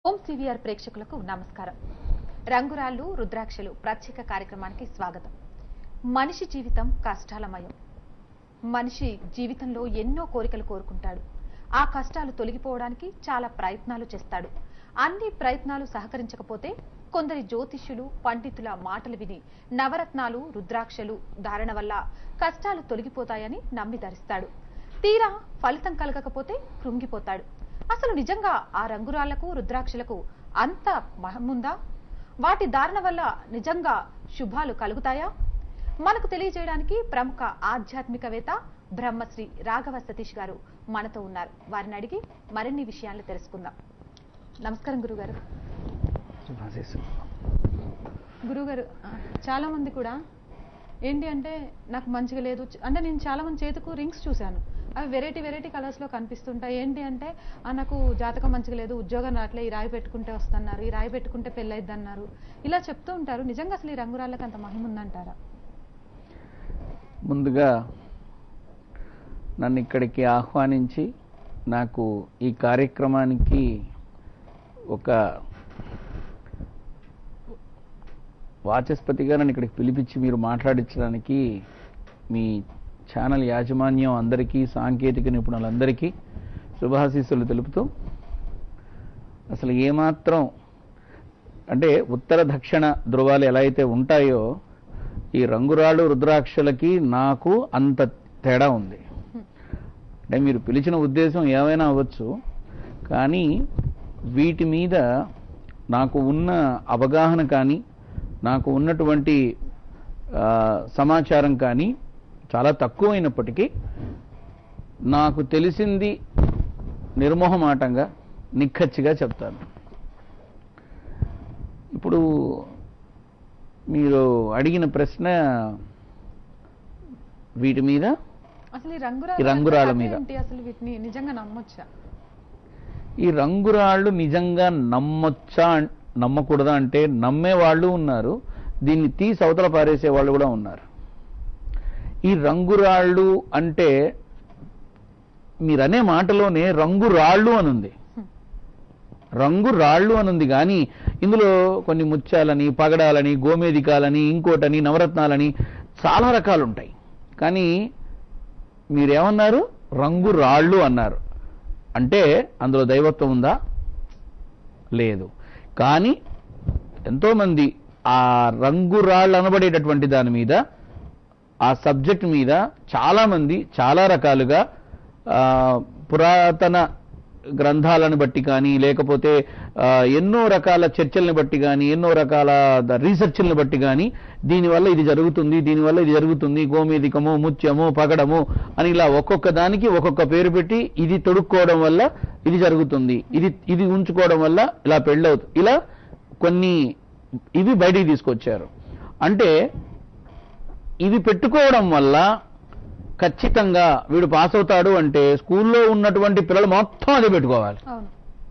ఓం CVR ప్రేక్షకులకు నమస్కారం రంగురాళ్ళు రుద్రాక్షలు ప్రత్యేక కార్యక్రమానికి స్వాగతం మనిషి జీవితం కష్టాలమయం మనిషి జీవితంలో ఎన్నో కోరికలు కోరుకుంటాడు ఆ కష్టాలు తొలగిపోవడానికి చాలా ప్రయత్నాలు చేస్తాడు అన్ని ప్రయత్నాలు సహకరించకపోతే కొందరి జ్యోతిష్యులు పండితుల మాటలు విని నవరత్నాలు రుద్రాక్షలు ధారణ వల్ల కష్టాలు తొలగిపోతాయని నమ్మి ధరిస్తాడు తీరా ఫలితం కలగకపోతే కృంగిపోతాడు అసలు నిజంగా ఆ రంగురాళ్లకు రుద్రాక్షలకు అంత మహముందా వాటి ధారణ వల్ల నిజంగా శుభాలు కలుగుతాయా మనకు తెలియజేయడానికి ప్రముఖ ఆధ్యాత్మికవేత్త బ్రహ్మశ్రీ రాఘవ సతీష్ గారు మనతో ఉన్నారు వారిని అడిగి మరిన్ని విషయాలు తెలుసుకుందాం నమస్కారం గురుగారు శుభాశీస్సు గురుగారు ఆ, చాలా మంది కూడా ఏంటి అంటే నాకు మంచిగా లేదు చ- అంటే నేను చాలా మంది చేతికు రింగ్స్ చూశాను అవి వెరైటీ వెరైటీ కలర్స్ లో కనిపిస్తుంటాయి ఏంటి అంటే "ఆ, నాకు జాతకం మంచిగా లేదు ఉద్యోగం రావట్లే ఈ రాయి పెట్టుకుంటే వస్తున్నారు ఈ రాయి పెట్టుకుంటే పెళ్ళైద్ది అన్నారు ఇలా చెప్తూ ఉంటారు నిజంగా అసలు ఈ రంగురాళ్ళకి అంత మహిమ ఉందంటారా ముందుగా నన్ను ఇక్కడికి ఆహ్వానించి నాకు ఈ కార్యక్రమానికి ఒక వాచస్పతిగా నన్ను ఇక్కడికి పిలిపించి మీరు మాట్లాడించడానికి మీ ఛానల్ యాజమాన్యం అందరికీ సాంకేతిక నిపుణులందరికీ శుభాశీస్సులు తెలుపుతూ అసలు ఏమాత్రం అంటే ఉత్తర దక్షిణ ధృవాలు ఎలా అయితే ఉంటాయో ఈ రంగురాళ్ళు రుద్రాక్షలకి నాకు అంత తేడా ఉంది అంటే మీరు పిలిచిన ఉద్దేశం ఏమైనా అవ్వచ్చు కానీ వీటి మీద నాకు ఉన్న అవగాహన కానీ నాకు ఉన్నటువంటి ఆ, సమాచారం కానీ చాలా తక్కువైనప్పటికీ నాకు తెలిసింది నిర్మోహమాటంగా నిక్కచ్చిగా చెప్తాను ఇప్పుడు మీరు అడిగిన ప్రశ్న వీటి మీద అసలు ఈ ఈ రంగురాళ్ళ రంగురాళ్ళ కథ మీద. ఏంటి అసలు వీటిని నిజంగా నమ్మొచ్చా ఈ రంగురాళ్ళు నిజంగా నమ్మొచ్చా అన్- నమ్మకూడదా అంటే నమ్మే వాళ్ళు ఉన్నారు దీన్ని తీసి అవతల పారేసే వాళ్ళు కూడా ఉన్నారు ఈ రంగురాళ్ళు అంటే మీరనే మాటలోనే రంగు రాళ్ళు అని ఉంది రంగు రాళ్ళు అని ఉంది కానీ ఇందులో కొన్ని ముత్యాలని పగడాలని గోమేదికాలని ఇంకోటని నవరత్నాలని చాలా రకాలు ఉంటాయి కానీ మీరేమన్నారు రంగు రాళ్ళు అన్నారు అంటే అందులో దైవత్వం ఉందా లేదు కానీ ఎంతోమంది ఆ రంగు రాళ్ళు అనబడేటటువంటి దాని మీద ఆ సబ్జెక్ట్ మీద చాలామంది చాలా రకాలుగా ఆ, పురాతన గ్రంథాలను బట్టి కానీ లేకపోతే ఆ, ఎన్నో రకాల చర్చల్ని బట్టి కానీ ఎన్నో రకాల ద- రీసెర్చ్లను బట్టి కానీ దీనివల్ల ఇది జరుగుతుంది దీనివల్ల ఇది జరుగుతుంది గోమేదికము ముత్యము పగడము అని ఇలా ఒక్కొక్క దానికి ఒక్కొక్క పేరు పెట్టి ఇది తొడుక్కోవడం వల్ల ఇది జరుగుతుంది ఇది ఇది ఉంచుకోవడం వల్ల ఇలా పెళ్ళవుతుంది ఇలా కొన్ని ఇవి బయటికి తీసుకొచ్చారు అంటే ఇవి పెట్టుకోవడం వల్ల ఖచ్చితంగా వీడు పాస్ అవుతాడు అంటే స్కూల్లో ఉన్నటువంటి పిల్లలు మొత్తం అదే పెట్టుకోవాలి అవును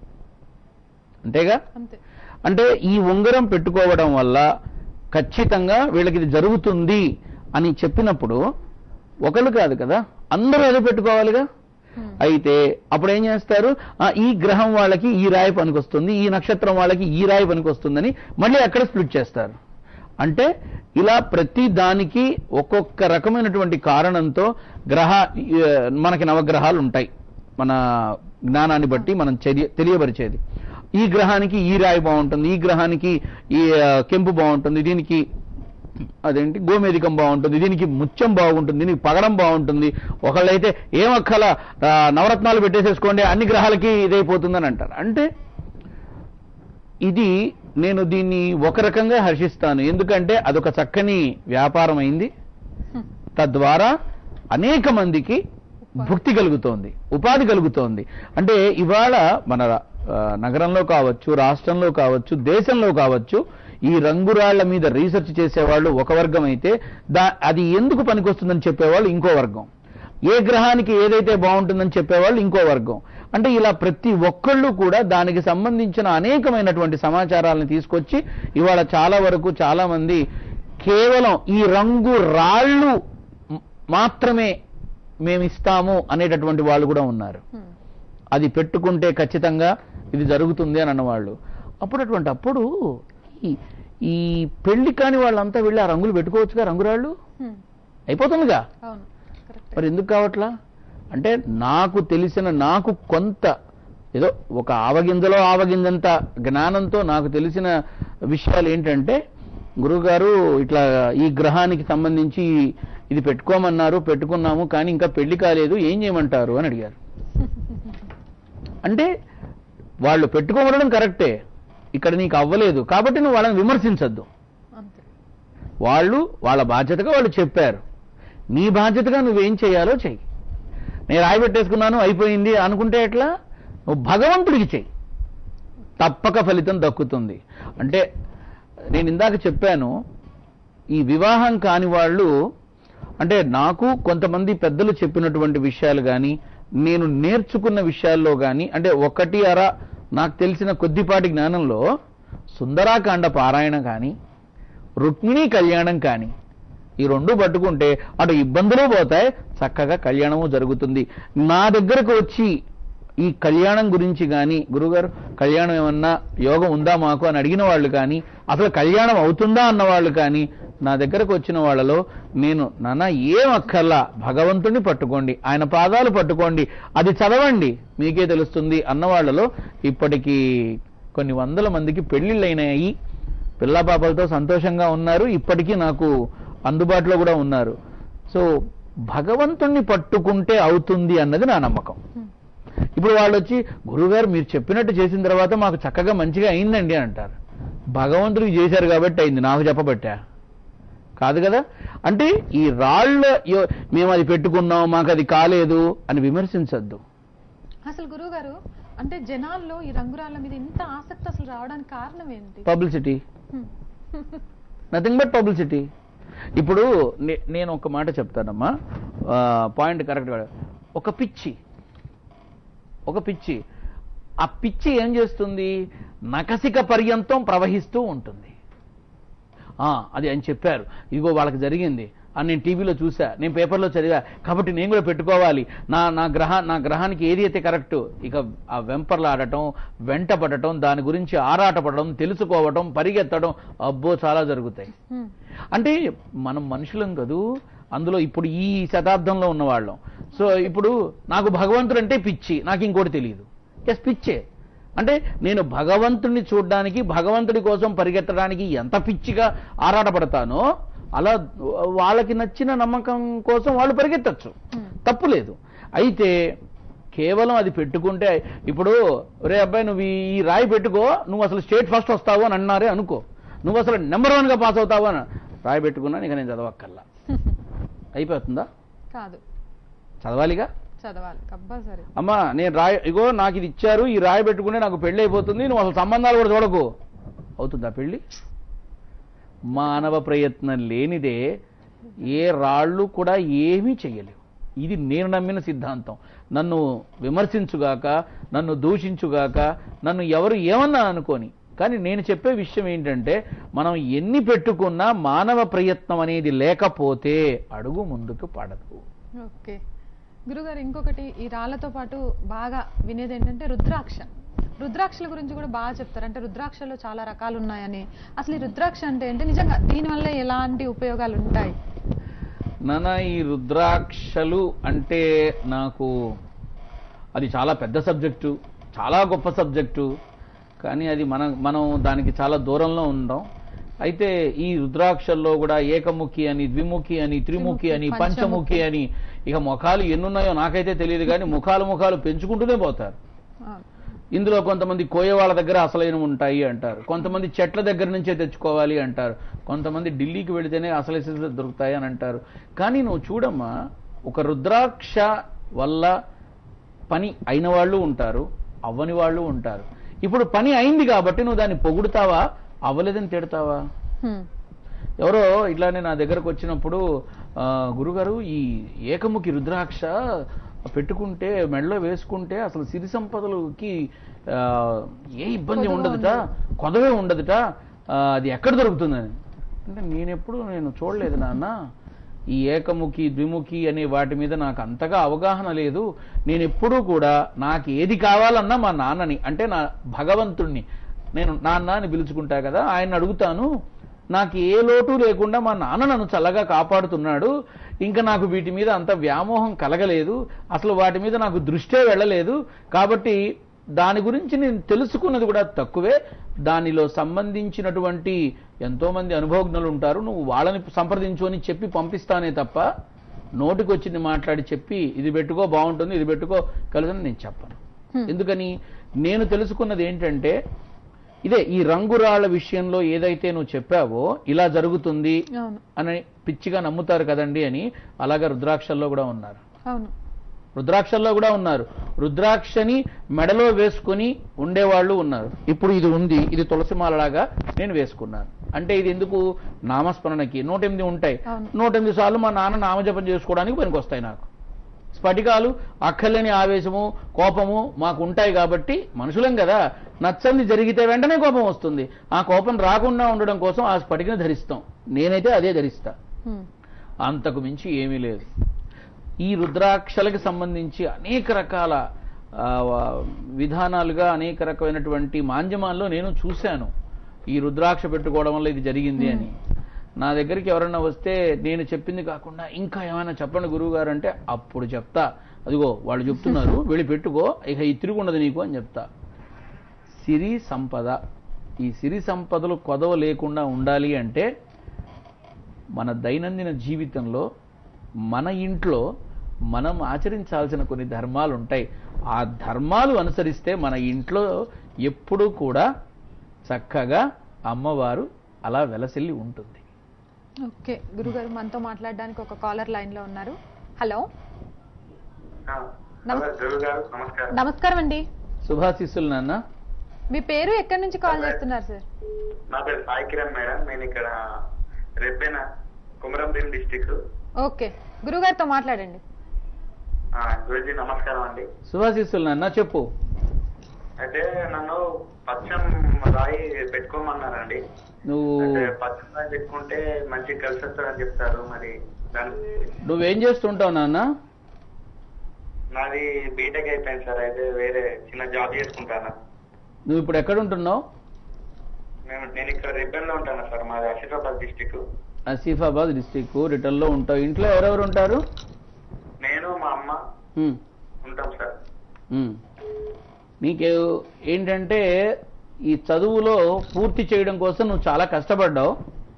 అంతేగా అంతే అంటే ఈ ఉంగరం పెట్టుకోవడం వల్ల ఖచ్చితంగా వీళ్ళకి ఇది జరుగుతుంది అని చెప్పినప్పుడు ఒకళ్ళు కాదు కదా అందరూ అదే పెట్టుకోవాలిగా Hmm. అయితే అప్పుడు ఏం చేస్తారు ఆ, ఈ గ్రహం వాళ్ళకి ఈ రాయి పనికొస్తుంది ఈ నక్షత్రం వాళ్ళకి ఈ రాయి పనికొస్తుందని మళ్ళీ అక్కడ స్ప్లిట్ చేస్తారు అంటే ఇలా ప్రతి దానికి ఒక్కొక్క రకమైనటువంటి కారణంతో గ్రహ ఆ, మనకి నవగ్రహాలు ఉంటాయి మన జ్ఞానాన్ని బట్టి మనం చర్య తెలియపరిచేది ఈ గ్రహానికి ఈ రాయి బాగుంటుంది ఈ గ్రహానికి ఈ ఆ, కెంపు బాగుంటుంది దీనికి అదేంటి గోమేదికం బాగుంటుంది దీనికి ముత్యం బాగుంటుంది దీనికి పగడం బాగుంటుంది ఒకళ్ళైతే ఏమక్కల ఆ, నవరత్నాలు పెట్టేసేసుకోండి అన్ని గ్రహాలకి ఇదైపోతుందని అంటారు అంటే ఇది నేను దీన్ని ఒక రకంగా హర్షిస్తాను ఎందుకంటే అదొక చక్కని వ్యాపారం అయింది తద్వారా అనేక మందికి భుక్తి కలుగుతోంది ఉపాధి కలుగుతోంది అంటే ఇవాళ మన ఆ, నగరంలో కావచ్చు రాష్ట్రంలో కావచ్చు దేశంలో కావచ్చు ఈ రంగురాళ్ల మీద రీసెర్చ్ చేసేవాళ్ళు ఒక వర్గం అయితే దా అది ఎందుకు పనికొస్తుందని చెప్పేవాళ్ళు ఇంకో వర్గం ఏ గ్రహానికి ఏదైతే బాగుంటుందని చెప్పేవాళ్ళు ఇంకో వర్గం అంటే ఇలా ప్రతి ఒక్కళ్ళు కూడా దానికి సంబంధించిన అనేకమైనటువంటి సమాచారాలను తీసుకొచ్చి ఇవాళ చాలా వరకు చాలా మంది కేవలం ఈ రంగు రాళ్ళు మ్- మాత్రమే మేము ఇస్తాము అనేటటువంటి వాళ్ళు కూడా ఉన్నారు హ్మ్. అది పెట్టుకుంటే ఖచ్చితంగా ఇది జరుగుతుంది అని అన్నవాళ్ళు అప్పుడు అటువంటి అప్పుడు ఈ ఈ పెళ్లి కాని వాళ్ళంతా వెళ్ళి ఆ రంగులు పెట్టుకోవచ్చుగా రంగురాళ్ళు హ్మ్. అయిపోతుందిగా అవును కరెక్ట్ మరి ఎందుకు కావట్లా అంటే నాకు తెలిసిన నాకు కొంత ఏదో ఒక ఆవగింజలో ఆవగింజంత జ్ఞానంతో నాకు తెలిసిన విషయాలు ఏంటంటే గురువుగారు ఇట్లా ఈ గ్రహానికి సంబంధించి ఇది పెట్టుకోమన్నారు పెట్టుకున్నాము కానీ ఇంకా పెళ్లి కాలేదు ఏం చేయమంటారు అని అడిగారు అంటే వాళ్ళు పెట్టుకోమనడం కరెక్టే ఇక్కడ నీకు అవ్వలేదు కాబట్టి నువ్వు వాళ్ళని విమర్శించద్దు అంతే వాళ్ళు వాళ్ళ బాధ్యతగా వాళ్ళు చెప్పారు నీ బాధ్యతగా నువ్వేం చేయాలో చెయ్యి నేను రాయి పెట్టేసుకున్నాను అయిపోయింది అనుకుంటే ఎట్లా నువ్వు భగవంతుడికి చెయ్యి తప్పక ఫలితం దక్కుతుంది అంటే నేను ఇందాక చెప్పాను ఈ వివాహం కాని వాళ్ళు అంటే నాకు కొంతమంది పెద్దలు చెప్పినటువంటి విషయాలు కానీ నేను నేర్చుకున్న విషయాల్లో కానీ అంటే ఒకటి అర నాకు తెలిసిన కొద్దిపాటి జ్ఞానంలో సుందరాకాండ పారాయణ కానీ రుక్మిణీ కళ్యాణం కానీ ఈ రెండు పట్టుకుంటే అటు ఇబ్బందులు పోతాయి చక్కగా కళ్యాణము జరుగుతుంది నా దగ్గరకు వచ్చి ఈ కళ్యాణం గురించి కానీ గురుగారు కళ్యాణం ఏమన్నా యోగం ఉందా మాకు అని అడిగిన వాళ్ళు కానీ అసలు కళ్యాణం అవుతుందా అన్న వాళ్ళు కానీ నా దగ్గరకు వచ్చిన వాళ్ళలో నేను నాన్న ఏం అక్కర్లా భగవంతుని పట్టుకోండి ఆయన పాదాలు పట్టుకోండి అది చదవండి మీకే తెలుస్తుంది అన్న వాళ్ళలో ఇప్పటికీ కొన్ని వందల మందికి పెళ్లిళ్ళైనాయి పిల్ల పాపలతో సంతోషంగా ఉన్నారు ఇప్పటికీ నాకు అందుబాటులో కూడా ఉన్నారు సో భగవంతుణ్ణి పట్టుకుంటే అవుతుంది అన్నది నా నమ్మకం హ్మ్. ఇప్పుడు వాళ్ళు వచ్చి గురుగారు మీరు చెప్పినట్టు చేసిన తర్వాత మాకు చక్కగా మంచిగా అయిందండి అని అంటారు భగవంతుడికి చేశారు కాబట్టి అయింది నాకు చెప్పబట్టా కాదు కదా అంటే ఈ రాళ్ళ యో- మేము అది పెట్టుకున్నాం మాకు అది కాలేదు అని విమర్శించద్దు అసలు గురువు గారు అంటే జనాల్లో ఈ రంగురాళ్ళ మీద ఇంత ఆసక్తి అసలు రావడానికి కారణం ఏంటి పబ్లిసిటీ హ్మ్. నథింగ్ బట్ పబ్లిసిటీ ఇప్పుడు నే- నేను ఒక మాట చెప్తానమ్మా పాయింట్ కరెక్ట్ ఒక పిచ్చి ఒక పిచ్చి ఆ పిచ్చి ఏం చేస్తుంది నకసిక పర్యంతం ప్రవహిస్తూ ఉంటుంది ఆ, అది అని చెప్పారు ఇదిగో వాళ్ళకి జరిగింది అని నేను టీవీలో చూసా నేను పేపర్లో చదివా కాబట్టి నేను కూడా పెట్టుకోవాలి నా నా గ్రహ నా గ్రహానికి ఏది అయితే కరెక్ట్ ఇక ఆ వెంపర్లాడటం వెంట పడటం దాని గురించి ఆరాటపడడం తెలుసుకోవటం పరిగెత్తడం అబ్బో చాలా జరుగుతాయి హ్మ్. అంటే మనం మనుషులం కదూ అందులో ఇప్పుడు ఈ శతాబ్దంలో ఉన్నవాళ్ళం సో ఇప్పుడు నాకు భగవంతుడు అంటే పిచ్చి నాకు ఇంకోటి తెలియదు ఎస్ పిచ్చే అంటే నేను భగవంతుడిని చూడడానికి భగవంతుడి కోసం పరిగెత్తడానికి ఎంత పిచ్చిగా ఆరాటపడతానో అలా వాళ్ళకి నచ్చిన నమ్మకం కోసం వాళ్ళు పరిగెత్తచ్చు హ్మ్. తప్పు లేదు అయితే కేవలం అది పెట్టుకుంటే ఇప్పుడు రే అబ్బాయి నువ్వు ఈ- ఈ రాయి పెట్టుకో నువ్వు అసలు స్టేట్ ఫస్ట్ వస్తావు అని అన్నారే అనుకో నువ్వు అసలు నెంబర్ వన్గా పాస్ అవుతావు అని రాయి పెట్టుకున్నా ఇక నేను చదవక్కర్లా అయిపోతుందా కాదు చదవాలిగా చదవాలి కంపల్సరీ అమ్మా నేను రాయి ఇగో నాకు ఇది ఇచ్చారు ఈ రాయి పెట్టుకునే నాకు పెళ్ళి అయిపోతుంది నువ్వు అసలు సంబంధాలు కూడా చూడకు అవుతుందా పెళ్ళి మానవ ప్రయత్నం లేనిదే ఏ రాళ్ళు కూడా ఏమీ చెయ్యలేవు ఇది నేను నమ్మిన సిద్ధాంతం నన్ను విమర్శించుగాక నన్ను దూషించుగాక నన్ను ఎవరు ఏమన్నా అనుకోని కానీ నేను చెప్పే విషయం ఏంటంటే మనం ఎన్ని పెట్టుకున్నా మానవ ప్రయత్నం అనేది లేకపోతే అడుగు ముందుకు పడదు ఓకే గురుగారు ఇంకొకటి ఈ రాళ్లతో పాటు బాగా వినేది ఏంటంటే రుద్రాక్ష రుద్రాక్షల గురించి కూడా బాగా చెప్తారు అంటే రుద్రాక్షలో చాలా రకాలు ఉన్నాయని అసలు ఈ రుద్రాక్ష అంటే ఏంటి నిజంగా దీనివల్ల ఎలాంటి ఉపయోగాలు ఉంటాయి నాన్న ఈ రుద్రాక్షలు అంటే నాకు అది చాలా పెద్ద సబ్జెక్టు చాలా గొప్ప సబ్జెక్టు కానీ అది మన మనం దానికి చాలా దూరంలో ఉందాం అయితే ఈ రుద్రాక్షల్లో కూడా ఏకముఖి అని ద్విముఖి అని త్రిముఖి అని త్రిముఖి, పంచముఖి అని ఇక ముఖాలు ఎన్నున్నాయో నాకైతే తెలియదు కానీ ముఖాలు ముఖాలు పెంచుకుంటూనే పోతారు ఆ, ఇందులో కొంతమంది కోయ వాళ్ళ దగ్గర అసలైన ఉంటాయి అంటారు కొంతమంది చెట్ల దగ్గర నుంచే తెచ్చుకోవాలి అంటారు కొంతమంది ఢిల్లీకి వెళితేనే అసలు దొరుకుతాయి అని అంటారు కానీ నువ్వు చూడమ్మా ఒక రుద్రాక్ష వల్ల పని అయిన వాళ్ళు ఉంటారు అవ్వని వాళ్ళు ఉంటారు ఇప్పుడు పని అయింది కాబట్టి నువ్వు దాన్ని పొగుడుతావా అవ్వలేదని తిడతావా హ్మ్. ఎవరో ఇట్లానే నా దగ్గరకు వచ్చినప్పుడు ఆ, గురుగారు ఈ ఏకముఖి రుద్రాక్ష పెట్టుకుంటే మెడలో వేసుకుంటే అసలు సిరి సంపదలకి ఆ, ఏ ఇబ్బంది కొదవ ఉండదుట కొదవే ఉండదుట ఆ, అది ఎక్కడ దొరుకుతుందని అంటే నేనెప్పుడు నేను చూడలేదు నాన్న ఈ ఏకముఖి ద్విముఖి అనే వాటి మీద నాకు అంతగా అవగాహన లేదు నేను ఎప్పుడూ కూడా నాకు ఏది కావాలన్నా మా నాన్నని అంటే నా భగవంతుణ్ణి నేను నాన్న అని పిలుచుకుంటా కదా ఆయన అడుగుతాను నాకు ఏ లోటు లేకుండా మా నాన్న నన్ను చల్లగా కాపాడుతున్నాడు ఇంకా నాకు వీటి మీద అంత వ్యామోహం కలగలేదు అసలు వాటి మీద నాకు దృష్టే వెళ్ళలేదు కాబట్టి దాని గురించి నేను తెలుసుకున్నది కూడా తక్కువే దానిలో సంబంధించినటువంటి ఎంతో మంది అనుభవజ్ఞులు ఉంటారు నువ్వు వాళ్ళని సంప్రదించు అని చెప్పి పంపిస్తానే తప్ప నోటికి వచ్చింది మాట్లాడి చెప్పి ఇది పెట్టుకో బాగుంటుంది ఇది పెట్టుకో కలుదని నేను చెప్పను Hmm. ఎందుకని నేను తెలుసుకున్నది ఏంటంటే ఇదే ఈ రంగురాళ్ల విషయంలో ఏదైతే నువ్వు చెప్పావో ఇలా జరుగుతుంది అవును అని పిచ్చిగా నమ్ముతారు కదండి అని అలాగా రుద్రాక్షల్లో కూడా ఉన్నారు అవును రుద్రాక్షల్లో కూడా ఉన్నారు రుద్రాక్షని మెడలో వేసుకుని ఉండేవాళ్ళు ఉన్నారు ఇప్పుడు ఇది ఉంది ఇది తులసి మాలలాగా నేను వేసుకున్నాను అంటే ఇది ఎందుకు నామస్మరణకి నూట ఎనిమిది ఉంటాయి అవును. నూట ఎనిమిది సార్లు మా నాన్న నామజపం చేసుకోవడానికి పనికొస్తాయి నాకు స్ఫటికాలు అక్కర్లేని ఆవేశము కోపము మాకు ఉంటాయి కాబట్టి మనుషులం కదా నచ్చంది జరిగితే వెంటనే కోపం వస్తుంది ఆ కోపం రాకుండా ఉండడం కోసం ఆ స్ఫటికని ధరిస్తాం నేనైతే అదే ధరిస్తా హ్మ్. అంతకు మించి ఏమీ లేదు ఈ రుద్రాక్షలకి సంబంధించి అనేక రకాల ఆ, వా- విధానాలుగా అనేక రకమైనటువంటి మాంజమాల్లో నేను చూశాను ఈ రుద్రాక్ష పెట్టుకోవడం వల్ల ఇది జరిగింది అని నా దగ్గరికి ఎవరన్నా వస్తే నేను చెప్పింది కాకుండా ఇంకా ఏమైనా చెప్పండి గురువు గారు అంటే అప్పుడు చెప్తా అదిగో వాళ్ళు చెప్తున్నారు వెళ్ళి పెట్టుకో ఇక ఈ తిరుగుండదు నీకు అని చెప్తా సిరి సంపద ఈ సిరి సంపదలు కొదవ లేకుండా ఉండాలి అంటే మన దైనందిన జీవితంలో మన ఇంట్లో మనం ఆచరించాల్సిన కొన్ని ధర్మాలు ఉంటాయి ఆ ధర్మాలు అనుసరిస్తే మన ఇంట్లో ఎప్పుడూ కూడా చక్కగా అమ్మవారు అలా వెలసిల్లి ఉంటుంది ఓకే గురుగారు మనతో మాట్లాడడానికి ఒక కాలర్ లైన్ లో ఉన్నారు హలో నమస్- గురువు గారు నమస్కారం నమస్కారం అండి శుభాశిస్సులు నాన్న మీ పేరు ఎక్కడి నుంచి కాల్ చేస్తున్నారు సార్ నా పేరు సాయి కిరణ్ మేడం నేను ఇక్కడ రెబ్బెన కుమరంభీం డిస్టిక్ ఓకే గురుగారితో మాట్లాడండి గురుజీ నమస్కారం అండి శుభాశిస్సులు నాన్న చెప్పు అయితే నన్ను పచ్చం రాయి పెట్టుకోమన్నారండి నువ్వు అంటే పచ్చం రాయి పెట్టుకుంటే మంచి కలిసి వస్తుందని చెప్తారు మరి దాని నువ్వేం చేస్తుంటావు నాన్న నాది బీటెక్ అయిపోయింది సార్ అయితే వేరే చిన్న జాబ్ చేసుకుంటాను నువ్వు ఇప్పుడు ఎక్కడ ఉంటున్నావు నేను నేను ఇక్కడ రెబ్బెన్ లో ఉంటాను సార్ మాది ఆసిఫాబాద్ డిస్టిక్ ఆసిఫాబాద్ డిస్టిక్ రిటర్న్లో ఉంటావు ఇంట్లో ఎవరెవరు ఉంటారు నేను మా అమ్మ హ్మ్. ఉంటాం సార్ ఉమ్. నీకు ఏంటంటే ఈ చదువులో పూర్తి చేయడం కోసం నువ్వు చాలా కష్టపడ్డావు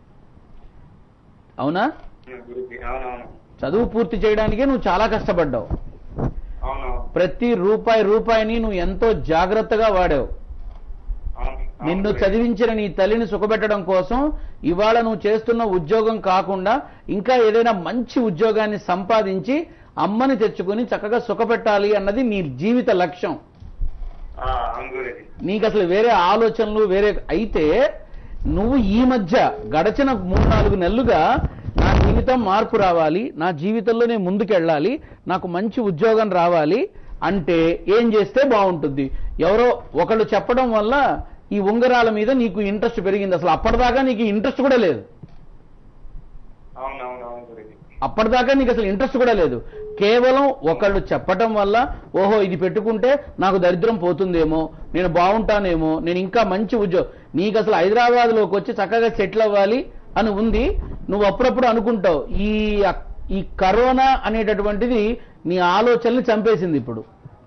అవునా గురుజీ అవునవును చదువు పూర్తి చేయడానికే నువ్వు చాలా కష్టపడ్డావు అవును ప్రతి రూపాయి రూపాయిని నువ్వు ఎంతో జాగ్రత్తగా వాడావు అవును అవును నిన్ను గురూజీ. చదివించిన నీ తల్లిని సుఖపెట్టడం కోసం ఇవాళ నువ్వు చేస్తున్న ఉద్యోగం కాకుండా ఇంకా ఏదైనా మంచి ఉద్యోగాన్ని సంపాదించి అమ్మని తెచ్చుకుని చక్కగా సుఖపెట్టాలి అన్నది నీ జీవిత లక్ష్యం ఆ, అవును గురూజీ నీకు అసలు వేరే ఆలోచనలు వేరే అయితే నువ్వు ఈ మధ్య గడచిన మూడు నాలుగు నెలలుగా నా జీవితం మార్పు రావాలి నా జీవితంలో నేను ముందుకెళ్ళాలి నాకు మంచి ఉద్యోగం రావాలి అంటే ఏం చేస్తే బాగుంటుంది ఎవరో ఒకళ్ళు చెప్పడం వల్ల ఈ ఉంగరాల మీద నీకు ఇంట్రెస్ట్ పెరిగింది అసలు అప్పటిదాకా నీకు ఇంట్రెస్ట్ కూడా లేదు అవును అవును అవును గురూజీ అప్పటిదాకా నీకు అసలు ఇంట్రెస్ట్ కూడా లేదు కేవలం ఒకళ్ళు చెప్పటం వల్ల ఓహో ఇది పెట్టుకుంటే నాకు దరిద్రం పోతుందేమో నేను బాగుంటానేమో నేను ఇంకా మంచి ఉద్యోగం నీకు అసలు హైదరాబాద్లోకి వచ్చి చక్కగా సెటిల్ అవ్వాలి అని ఉంది నువ్వు అప్పుడప్పుడు అనుకుంటావు ఈ ఈ కరోనా అనేటటువంటిది నీ ఆలోచనల్ని చంపేసింది ఇప్పుడు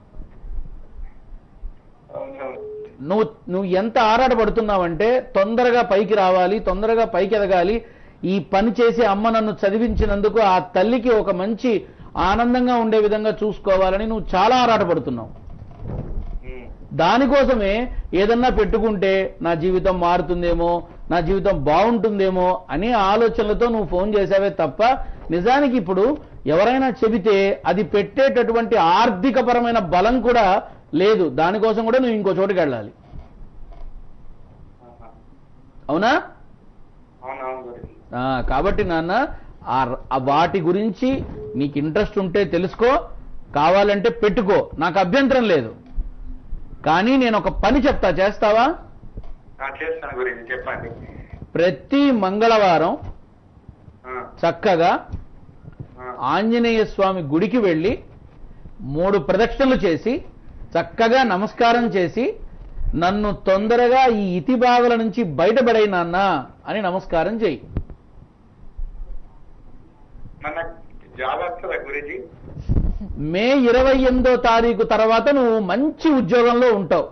అవును అవును నువ్వు నువ్వు ఎంత ఆరాటపడుతున్నావంటే తొందరగా పైకి రావాలి తొందరగా పైకి ఎదగాలి ఈ పని చేసి అమ్మ నన్ను చదివించినందుకు ఆ తల్లికి ఒక మంచి ఆనందంగా ఉండే విధంగా చూసుకోవాలని నువ్వు చాలా ఆరాటపడుతున్నావు ఉమ్. దానికోసమే ఏదన్నా పెట్టుకుంటే నా జీవితం మారుతుందేమో నా జీవితం బాగుంటుందేమో అనే ఆలోచనలతో నువ్వు ఫోన్ చేసావే తప్ప నిజానికి ఇప్పుడు ఎవరైనా చెబితే అది పెట్టేటటువంటి ఆర్థికపరమైన బలం కూడా లేదు దానికోసం కూడా నువ్వు ఇంకో చోటుకి వెళ్ళాలి ఆహా. అవునా అవును అవును గురూజీ ఆ, కాబట్టి నాన్న ఆ ర- ఆ వాటి గురించి నీకు ఇంట్రెస్ట్ ఉంటే తెలుసుకో కావాలంటే పెట్టుకో నాకు అభ్యంతరం లేదు కానీ నేను ఒక పని చెప్తా చేస్తావా ఆ, చేస్తాను గురూజీ చెప్పండి ప్రతి మంగళవారం ఆ, చక్కగా ఆ. ఆంజనేయ స్వామి గుడికి వెళ్ళి మూడు ప్రదక్షిణలు చేసి చక్కగా నమస్కారం చేసి నన్ను తొందరగా ఈ ఇతి బాధల నుంచి బయటపడే నాన్న అని నమస్కారం చేయి మన జాబ్ వస్తుందా గురుజీ మే ఇరవై ఎనిమిదో తారీఖు తర్వాత నువ్వు మంచి ఉద్యోగంలో ఉంటావు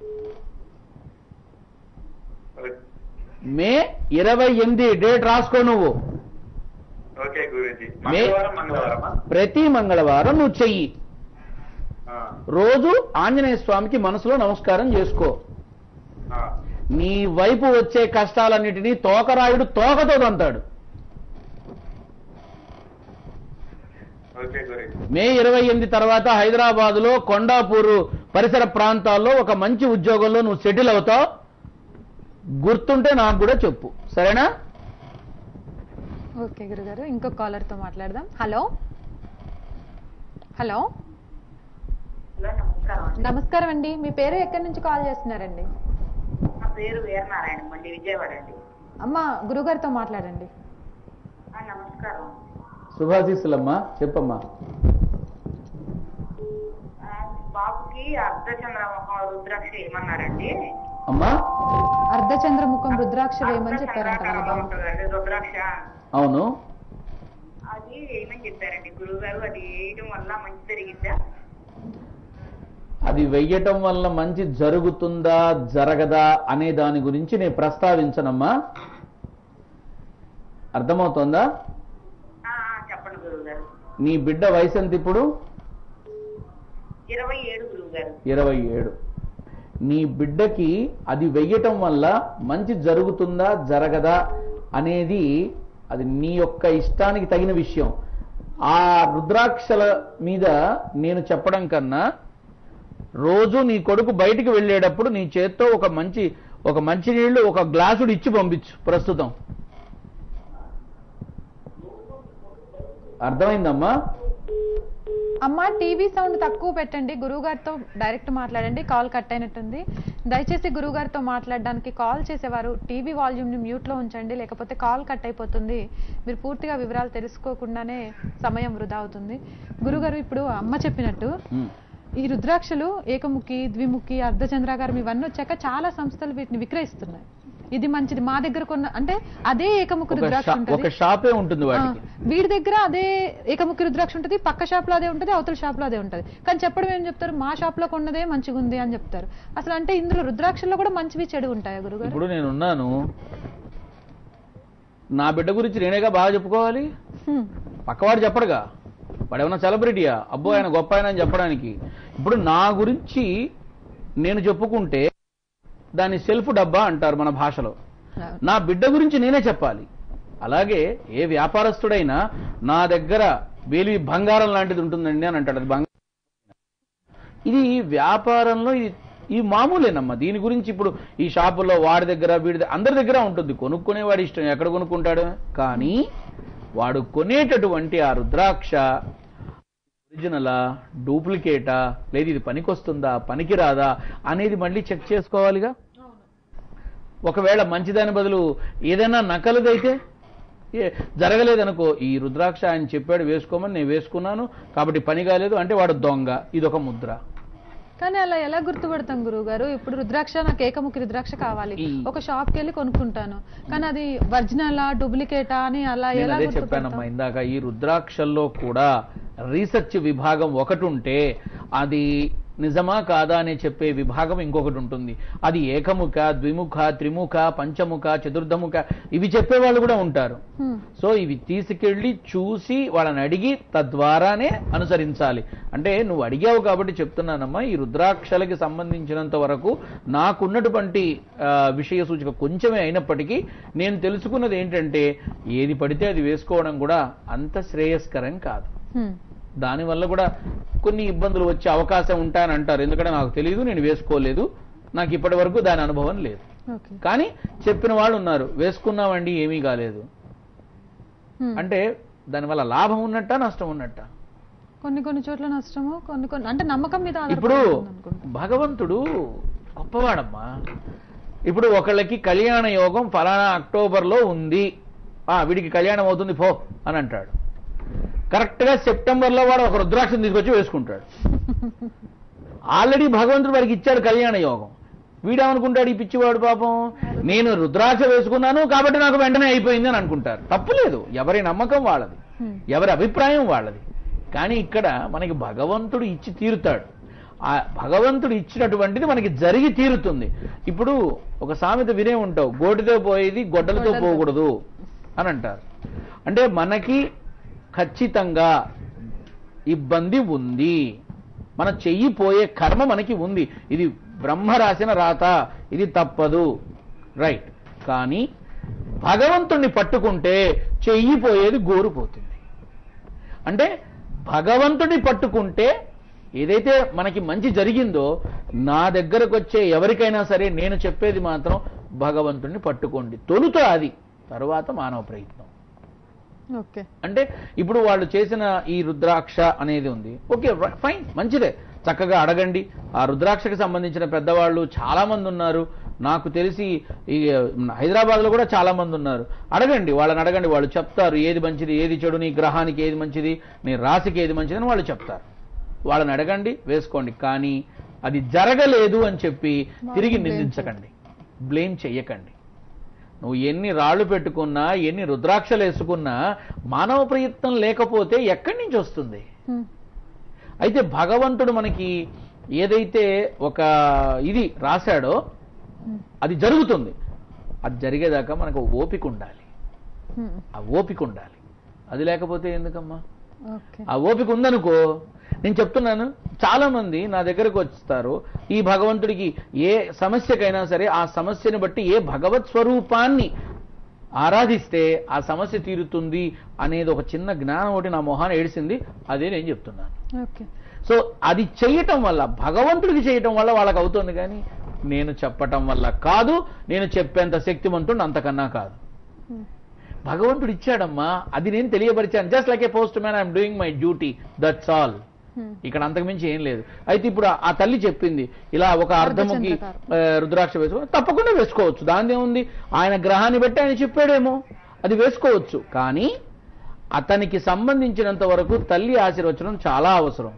మే ఇరవై ఎనిమిది డేట్ రాసుకో నువ్వు ఓకే గురుజీ మే- మంగళవారం మంగళవారమా ప్రతి మంగళవారం నువ్వు చెయ్యి ఆ, రోజు ఆంజనేయ స్వామికి మనసులో నమస్కారం చేసుకో ఆ. నీ వైపు వచ్చే కష్టాలన్నిటినీ తోకరాయుడు తోకతో తంతాడు ఓకే గురుజీ మే ఇరవై ఎనిమిది తర్వాత హైదరాబాదులో కొండాపూరు పరిసర ప్రాంతాల్లో ఒక మంచి ఉద్యోగంలో నువ్వు సెటిల్ అవుతావు గుర్తుంటే నాకు కూడా చెప్పు సరేనా ఓకే గురుగారు ఇంకో కాలర్ తో మాట్లాడదాం హలో హలో హలో నమస్కారం అండి నమస్కారం అండి మీ పేరు ఎక్కడి నుంచి కాల్ చేస్తున్నారండి నా పేరు వీరనారాయణ మండి విజయవాడ అండి అమ్మ గురుగారితో మాట్లాడండి ఆ, నమస్కారం శుభాశీస్సులమ్మా చెప్పమ్మా ఆ, బాబుకి అర్ధచంద్రముఖం రుద్రాక్ష ఏమన్నారండి అమ్మా అర్ధచంద్ర ముఖం రుద్రాక్ష వేయమని చెప్పారంట వాళ్ళ అర్ధచంద్రాకారంలో బాబు ఉంటుందండి రుద్రాక్ష అవును అది ఏమని చెప్పారండి గురువు గారు అది వేయడం వల్ల మంచి జరిగిందా అది వెయ్యటం వల్ల మంచి జరుగుతుందా జరగదా అనే దాని గురించి నేను ప్రస్తావించనమ్మా అర్థమవుతోందా ఆ, ఆ, చెప్పండి గురువు గారు నీ బిడ్డ వయసు ఎంత ఇప్పుడు ఇరవై ఏడు గురువు గారు ఇరవై ఏడు నీ బిడ్డకి అది వెయ్యటం వల్ల మంచి జరుగుతుందా జరగదా అనేది అది నీ యొక్క ఇష్టానికి తగిన విషయం ఆ రుద్రాక్షల మీద నేను చెప్పడం కన్నా రోజు నీ కొడుకు బయటికి వెళ్ళేటప్పుడు నీ చేత్తో ఒక మంచి ఒక మంచి నీళ్లు ఒక గ్లాసుడు ఇచ్చి పంపించు ప్రస్తుతం అర్థమైందమ్మా అమ్మ టీవీ సౌండ్ తక్కువ పెట్టండి గురువు గారితో డైరెక్ట్ మాట్లాడండి కాల్ కట్ అయినట్టుంది దయచేసి గురువు గారితో మాట్లాడడానికి కాల్ చేసేవారు టీవీ వాల్యూమ్ ని మ్యూట్ లో ఉంచండి లేకపోతే కాల్ కట్ అయిపోతుంది మీరు పూర్తిగా వివరాలు తెలుసుకోకుండానే సమయం వృధా అవుతుంది గురుగారు ఇప్పుడు అమ్మ చెప్పినట్టు ఉమ్. ఈ రుద్రాక్షలు ఏకముఖి ద్విముఖి అర్ధచంద్రాకారం ఇవన్నీ వచ్చాక చాలా సంస్థలు వీటిని విక్రయిస్తున్నాయి ఇది మంచిది మా దగ్గర కొన్న అంటే అదే ఏకముఖి ఒక రుద్రాక్ష షా- ఉంటుంది ఒక షాపే ఉంటుంది ఆ, వాటికి వీడి దగ్గర అదే ఏకముఖి రుద్రాక్ష ఉంటుంది పక్క షాప్ లో అదే ఉంటుంది అవతల షాప్ లో అదే ఉంటుంది కానీ చెప్పడం ఏం చెప్తారు మా షాప్ లో కొన్నదే మంచిగా ఉంది అని చెప్తారు అసలు అంటే ఇందులో రుద్రాక్షల్లో కూడా మంచివి చెడు ఉంటాయా గురుగారు ఇప్పుడు నేనున్నాను నా బిడ్డ గురించి నేనేగా బాగా చెప్పుకోవాలి హ్మ్. పక్కవాడు చెప్పడుగా వాడు ఏమన్నా సెలబ్రిటీయా అబ్బో ఆయన గొప్ప ఆయన అని చెప్పడానికి ఇప్పుడు నా గురించి నేను చెప్పుకుంటే దాన్ని సెల్ఫ్ డబ్బా అంటారు మన భాషలో నా బిడ్డ గురించి నేనే చెప్పాలి అలాగే ఏ వ్యాపారస్తుడైనా నా దగ్గర వేలి బంగారం లాంటిది ఉంటుందండి అని అంటాడు అది బంగారం ఇది వ్యాపారంలో ఇది ఈ మామూలేనమ్మా దీని గురించి ఇప్పుడు ఈ షాపుల్లో వాడి దగ్గర వీడి దగ్గర అందరి దగ్గర ఉంటుంది కొనుక్కునేవాడి ఇష్టం ఎక్కడ కొనుక్కుంటాడు కానీ వాడు కొనేటటువంటి ఆ రుద్రాక్ష ఒరిజినలా డూప్లికేటా లేదు ఇది పనికొస్తుందా పనికిరాదా అనేది మళ్ళీ చెక్ చేసుకోవాలిగా ఒకవేళ మంచిదాని బదులు ఏదైనా నకలుదైతే ఏ జరగలేదనుకో ఈ రుద్రాక్ష ఆయన చెప్పాడు వేసుకోమని నేను వేసుకున్నాను కాబట్టి పని కాలేదు అంటే వాడు దొంగ ఇదొక ముద్ర కానీ అలా ఎలా గుర్తుపడతాం గురువు గారు ఇప్పుడు రుద్రాక్ష నాకు ఏకముఖి రుద్రాక్ష కావాలి ఈ- ఒక షాప్ కి వెళ్ళి కొనుక్కుంటాను కానీ అది ఒరిజినలా డూప్లికేటా అని అలా నేను ఎలా అదే గుర్తుపడతాం చెప్పానమ్మా ఇందాక ఈ రుద్రాక్షల్లో కూడా రీసెర్చ్ విభాగం ఒకటి ఉంటే అది నిజమా కాదా అని చెప్పే విభాగం ఇంకొకటి ఉంటుంది అది ఏకముఖ ద్విముఖ త్రిముఖ పంచముఖ చతుర్ధముఖ ఇవి చెప్పేవాళ్ళు కూడా ఉంటారు హ్మ్. సో ఇవి తీసుకెళ్లి చూసి వాళ్ళని అడిగి తద్వారానే అనుసరించాలి అంటే నువ్వు అడిగావు కాబట్టి చెప్తున్నానమ్మా ఈ రుద్రాక్షలకి సంబంధించినంత వరకు నాకున్నటువంటి ఆ, విషయ సూచిక కొంచెమే అయినప్పటికీ నేను తెలుసుకున్నది ఏంటంటే ఏది పడితే అది వేసుకోవడం కూడా అంత శ్రేయస్కరం కాదు హ్మ్. దానివల్ల కూడా కొన్ని ఇబ్బందులు వచ్చే అవకాశం ఉంటాయని అంటారు ఎందుకంటే నాకు తెలియదు నేను వేసుకోలేదు నాకు ఇప్పటి వరకు దాని అనుభవం లేదు ఓకే కానీ చెప్పిన వాళ్ళు ఉన్నారు వేసుకున్నామండి ఏమీ కాలేదు హ్మ్. అంటే దానివల్ల లాభం ఉన్నట్ట నష్టం ఉన్నట్ట కొన్ని కొన్ని చోట్ల నష్టము కొన్ని కొన్ని అంటే నమ్మకం మీద ఇప్పుడు ఆధారపడి ఉంటుంది అనుకుంటా. భగవంతుడు గొప్పవాడమ్మా ఇప్పుడు ఒకళ్ళకి కళ్యాణ యోగం ఫలానా అక్టోబర్లో ఉంది ఆ వీడికి కళ్యాణం అవుతుంది పో అని అంటాడు కరెక్ట్ గా సెప్టెంబర్ లో వాడు ఒక రుద్రాక్షం తీసుకొచ్చి వేసుకుంటాడు ఆల్రెడీ భగవంతుడు వారికి ఇచ్చాడు కళ్యాణ యోగం వీడేమనుకుంటాడు ఈ పిచ్చివాడు పాపం నేను రుద్రాక్ష వేసుకున్నాను కాబట్టి నాకు వెంటనే అయిపోయింది అని అనుకుంటారు తప్పులేదు ఎవరి నమ్మకం వాళ్ళది Hmm. ఎవరి అభిప్రాయం వాళ్ళది కానీ ఇక్కడ మనకి భగవంతుడు ఇచ్చి తీరుతాడు ఆ భగవంతుడు ఇచ్చినటువంటిది మనకి జరిగి తీరుతుంది ఇప్పుడు ఒక సామెత వినే ఉంటావు గోటితో పోయేది గొడ్డలతో గొడ్డలతో. పోకూడదు అని అంటారు అంటే మనకి ఖచ్చితంగా ఇబ్బంది ఉంది మన చెయ్యి పోయే కర్మ మనకి ఉంది ఇది బ్రహ్మ రాసిన రాత ఇది తప్పదు రైట్ కానీ భగవంతుణ్ణి పట్టుకుంటే చెయ్యి పోయేది గోరు పోతుంది అంటే భగవంతుడిని పట్టుకుంటే ఏదైతే మనకి మంచి జరిగిందో నా దగ్గరకు వచ్చే ఎవరికైనా సరే నేను చెప్పేది మాత్రం భగవంతుడిని పట్టుకోండి తొలుత అది తరువాత మానవ ప్రయత్నం ఓకే అంటే ఇప్పుడు వాళ్ళు చేసిన ఈ రుద్రాక్ష అనేది ఉంది ఓకే ర- ఫైన్ మంచిదే చక్కగా అడగండి ఆ రుద్రాక్షకి సంబంధించిన పెద్దవాళ్ళు చాలా మంది ఉన్నారు నాకు తెలిసి ఈ హైదరాబాద్ లో కూడా చాలా మంది ఉన్నారు అడగండి వాళ్ళని అడగండి వాళ్ళు చెప్తారు ఏది మంచిది ఏది చెడు నీ గ్రహానికి ఏది మంచిది నీ రాశికి ఏది మంచిది అని వాళ్ళు చెప్తారు వాళ్ళని అడగండి వేసుకోండి కానీ అది జరగలేదు అని చెప్పి తిరిగి blame నిందించకండి బ్లేమ్ చెయ్యకండి నువ్వు ఎన్ని రాళ్ళు పెట్టుకున్నా ఎన్ని రుద్రాక్షలు వేసుకున్నా మానవ ప్రయత్నం లేకపోతే ఎక్కడి నుంచి వస్తుంది హ్మ్. అయితే భగవంతుడు మనకి ఏదైతే ఒక ఇది రాశాడో హ్మ్. అది జరుగుతుంది అది జరిగేదాకా మనకు ఓపిక ఉండాలి హ్మ్. ఆ ఓపిక ఉండాలి అది లేకపోతే ఎందుకమ్మా ఓకే ఆ ఓపిక ఉందనుకో నేను చెప్తున్నాను చాలా మంది నా దగ్గరకు వస్తారు ఈ భగవంతుడికి ఏ సమస్యకైనా సరే ఆ సమస్యని బట్టి ఏ భగవత్ స్వరూపాన్ని ఆరాధిస్తే ఆ సమస్య తీరుతుంది అనేది ఒక చిన్న జ్ఞానం ఒకటి నా మొహాన్ని ఏడిసింది అదే నేను చెప్తున్నాను ఓకే సో అది చేయటం వల్ల భగవంతుడికి చేయటం వల్ల వాళ్ళకి అవుతుంది కానీ నేను చెప్పటం వల్ల కాదు నేను చెప్పేంత శక్తివంతుడు అంతకన్నా కాదు హ్మ్. భగవంతుడు ఇచ్చాడమ్మా అది నేను తెలియపరిచాను just like a postman I'm doing my duty that's all hmm. ఇక్కడ అంతకుమించి ఏం లేదు అయితే ఇప్పుడు ఆ- ఆ తల్లి చెప్పింది ఇలా ఒక అర్ధముకి అర్ధచంద్రకారం. ఆ, రుద్రాక్ష వేసుకో తప్పకుండా వేసుకోవచ్చు దాని ఏముంది ఆయన గ్రహాన్ని బట్టి ఆయన చెప్పాడేమో అది వేసుకోవచ్చు కానీ అతనికి సంబంధించినంత వరకు తల్లి ఆశీర్వచనం చాలా అవసరం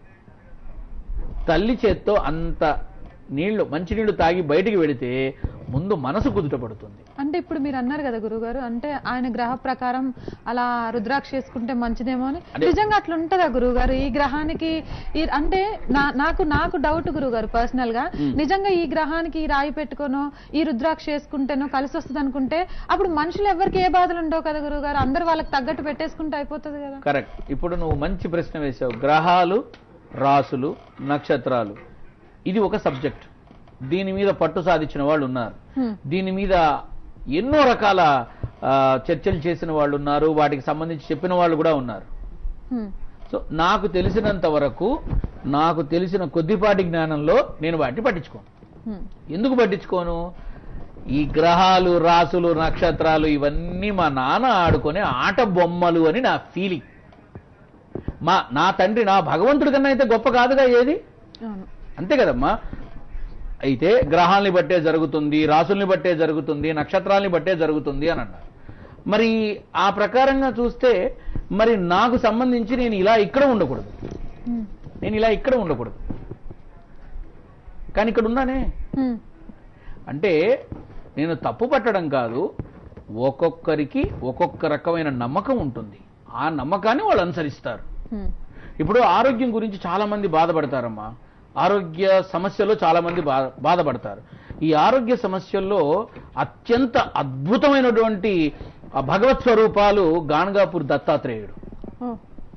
తల్లి చేత్తో అంత నీళ్లు మంచినీళ్లు తాగి బయటికి వెళితే ముందు మనసు కుదుట పడుతుంది అంటే ఇప్పుడు మీరు అన్నారు కదా గురుగారు అంటే ఆయన గ్రహ ప్రకారం అలా రుద్రాక్ష చేసుకుంటే మంచిదేమో అని అదే. నిజంగా అట్లా ఉంటుందా గురుగారు ఈ గ్రహానికి ఈ అంటే నా- నాకు నాకు డౌట్ గురుగారు పర్సనల్ గా మ్. నిజంగా ఈ గ్రహానికి ఈ రాయి పెట్టుకోనో ఈ రుద్రాక్ష చేసుకుంటేనో కలిసి వస్తుంది అనుకుంటే అప్పుడు మనుషులు ఎవరికి ఏ బాధలు ఉండవు కదా గురుగారు అందరు వాళ్ళకి తగ్గట్టు పెట్టేసుకుంటే అయిపోతుంది కదా కరెక్ట్ ఇప్పుడు నువ్వు మంచి ప్రశ్న వేశావు గ్రహాలు రాసులు నక్షత్రాలు ఇది ఒక సబ్జెక్ట్ దీని మీద పట్టు సాధించిన వాళ్ళు ఉన్నారు హ్మ్. దీని మీద ఎన్నో రకాల ఆ, చర్చలు చేసిన వాళ్ళు ఉన్నారు వాటికి సంబంధించి చెప్పిన వాళ్ళు కూడా ఉన్నారు హ్మ్. సో నాకు తెలిసినంత వరకు నాకు తెలిసిన కొద్దిపాటి జ్ఞానంలో నేను వాటిని పట్టించుకోను హ్మ్. ఎందుకు పట్టించుకోను ఈ గ్రహాలు రాసులు నక్షత్రాలు ఇవన్నీ మా నాన్న ఆడుకునే ఆట బొమ్మలు అని నా ఫీలింగ్ మా నా తండ్రి నా భగవంతుడి కన్నా అయితే గొప్ప కాదుగా ఏది అవును అంతే కదమ్మా అయితే గ్రహాల్ని బట్టే జరుగుతుంది రాసుల్ని బట్టే జరుగుతుంది నక్షత్రాల్ని బట్టే జరుగుతుంది అని అన్నారు మరి ఆ ప్రకారంగా చూస్తే మరి నాకు సంబంధించి నేను ఇలా ఇక్కడ ఉండకూడదు హ్మ్. నేను ఇలా ఇక్కడ ఉండకూడదు కానీ ఇక్కడ ఉన్నానే హ్మ్. అంటే నేను తప్పు పట్టడం కాదు ఒక్కొక్కరికి ఒక్కొక్క రకమైన నమ్మకం ఉంటుంది ఆ నమ్మకాన్ని వాళ్ళు అనుసరిస్తారు హ్మ్. ఇప్పుడు ఆరోగ్యం గురించి చాలా మంది బాధపడతారమ్మా ఆరోగ్య సమస్యలో చాలా మంది బా- బాధపడతారు ఈ ఆరోగ్య సమస్యల్లో అత్యంత అద్భుతమైనటువంటి ఆ భగవత్ స్వరూపాలు గాణగాపూర్ దత్తాత్రేయుడు ఓ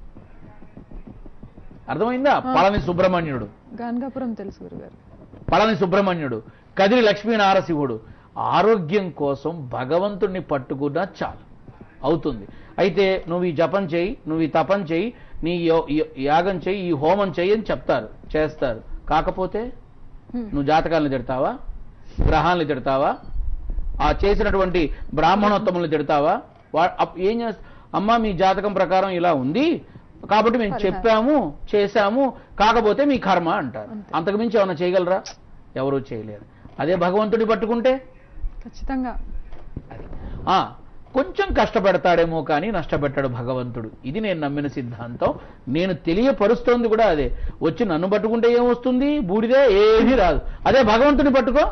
అర్థమైందా పళని సుబ్రహ్మణ్యుడు గాన్గాపురం తెలుసు గురుగారు పళని సుబ్రహ్మణ్యుడు కదిరి లక్ష్మీ నారసింహుడు ఆరోగ్యం కోసం భగవంతుణ్ణి పట్టుకున్నా చాలు అవుతుంది అయితే నువ్వు ఈ జపం చేయి నువ్వు ఈ తపం చేయి నీ యో- యో- యాగం చేయి ఈ హోమం చేయి అని చెప్తారు చేస్తారు కాకపోతే హ్మ్. నువ్వు జాతకాలను తిడతావా గ్రహాలను తిడతావా ఆ చేసినటువంటి బ్రాహ్మణోత్తములను తిడతావా వా- అప్- ఏం చేస్తా అమ్మా మీ జాతకం ప్రకారం ఇలా ఉంది కాబట్టి మేము పరిహారం. చెప్పాము చేశాము కాకపోతే మీ కర్మ అంటారు అంతే. అంతకుమించి ఏమైనా చేయగలరా ఎవరూ చేయలేరు అదే భగవంతుడి పట్టుకుంటే ఖచ్చితంగా అది ఆ, కొంచెం కష్టపెడతాడేమో కానీ నష్టపెట్టాడు భగవంతుడు ఇది నేను నమ్మిన సిద్ధాంతం నేను తెలియపరుస్తోంది కూడా అదే వచ్చి నన్ను పట్టుకుంటే ఏమొస్తుంది బూడిదే ఏమీ రాదు అదే భగవంతుని పట్టుకో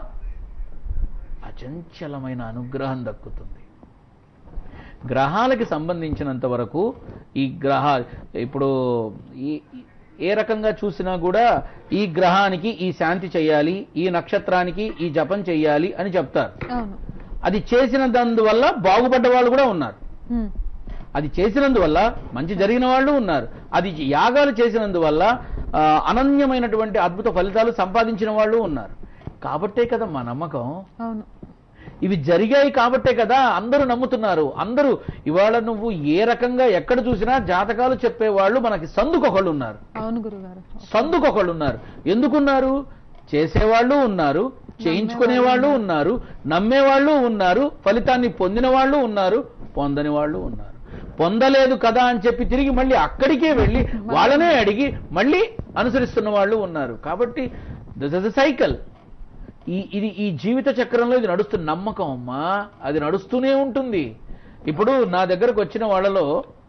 అచంచలమైన అనుగ్రహం దక్కుతుంది గ్రహాలకి సంబంధించినంత వరకు ఈ గ్రహ ఇప్పుడు ఈ ఏ రకంగా చూసినా కూడా ఈ గ్రహానికి ఈ శాంతి చేయాలి ఈ నక్షత్రానికి ఈ జపం చేయాలి అని చెప్తారు అవును అది చేసినందువల్ల బాగుపడ్డ వాళ్ళు కూడా ఉన్నారు హ్మ్. అది చేసినందువల్ల మంచి జరిగిన వాళ్ళు ఉన్నారు అది యాగాలు చేసినందువల్ల ఆ, అనన్యమైనటువంటి అద్భుత ఫలితాలు సంపాదించిన వాళ్ళు ఉన్నారు కాబట్టే కదా మా నమ్మకం అవును ఇవి జరిగాయి కాబట్టే కదా అందరూ నమ్ముతున్నారు అందరూ ఇవాళ నువ్వు ఏ రకంగా ఎక్కడ చూసినా జాతకాలు చెప్పేవాళ్ళు మనకి సందుకొకళ్ళు ఉన్నారు అవును గురుగారు సందుకొకళ్ళు ఉన్నారు ఎందుకున్నారు చేసేవాళ్ళు ఉన్నారు చేయించుకునే వాళ్ళు ఉన్నారు నమ్మేవాళ్ళు ఉన్నారు ఫలితాన్ని పొందిన వాళ్ళు ఉన్నారు పొందని వాళ్ళు ఉన్నారు పొందలేదు కదా అని చెప్పి తిరిగి మళ్ళీ అక్కడికే వెళ్ళి వాళ్ళనే అడిగి మళ్ళీ అనుసరిస్తున్న వాళ్ళు ఉన్నారు కాబట్టి దిస్ ఇస్ సైకిల్ ఈ ఇది ఈ జీవిత చక్రంలో ఇది నడుస్తున్న నమ్మకం అమ్మా అది నడుస్తూనే ఉంటుంది ఇప్పుడు నా దగ్గరకు వచ్చిన వాళ్ళలో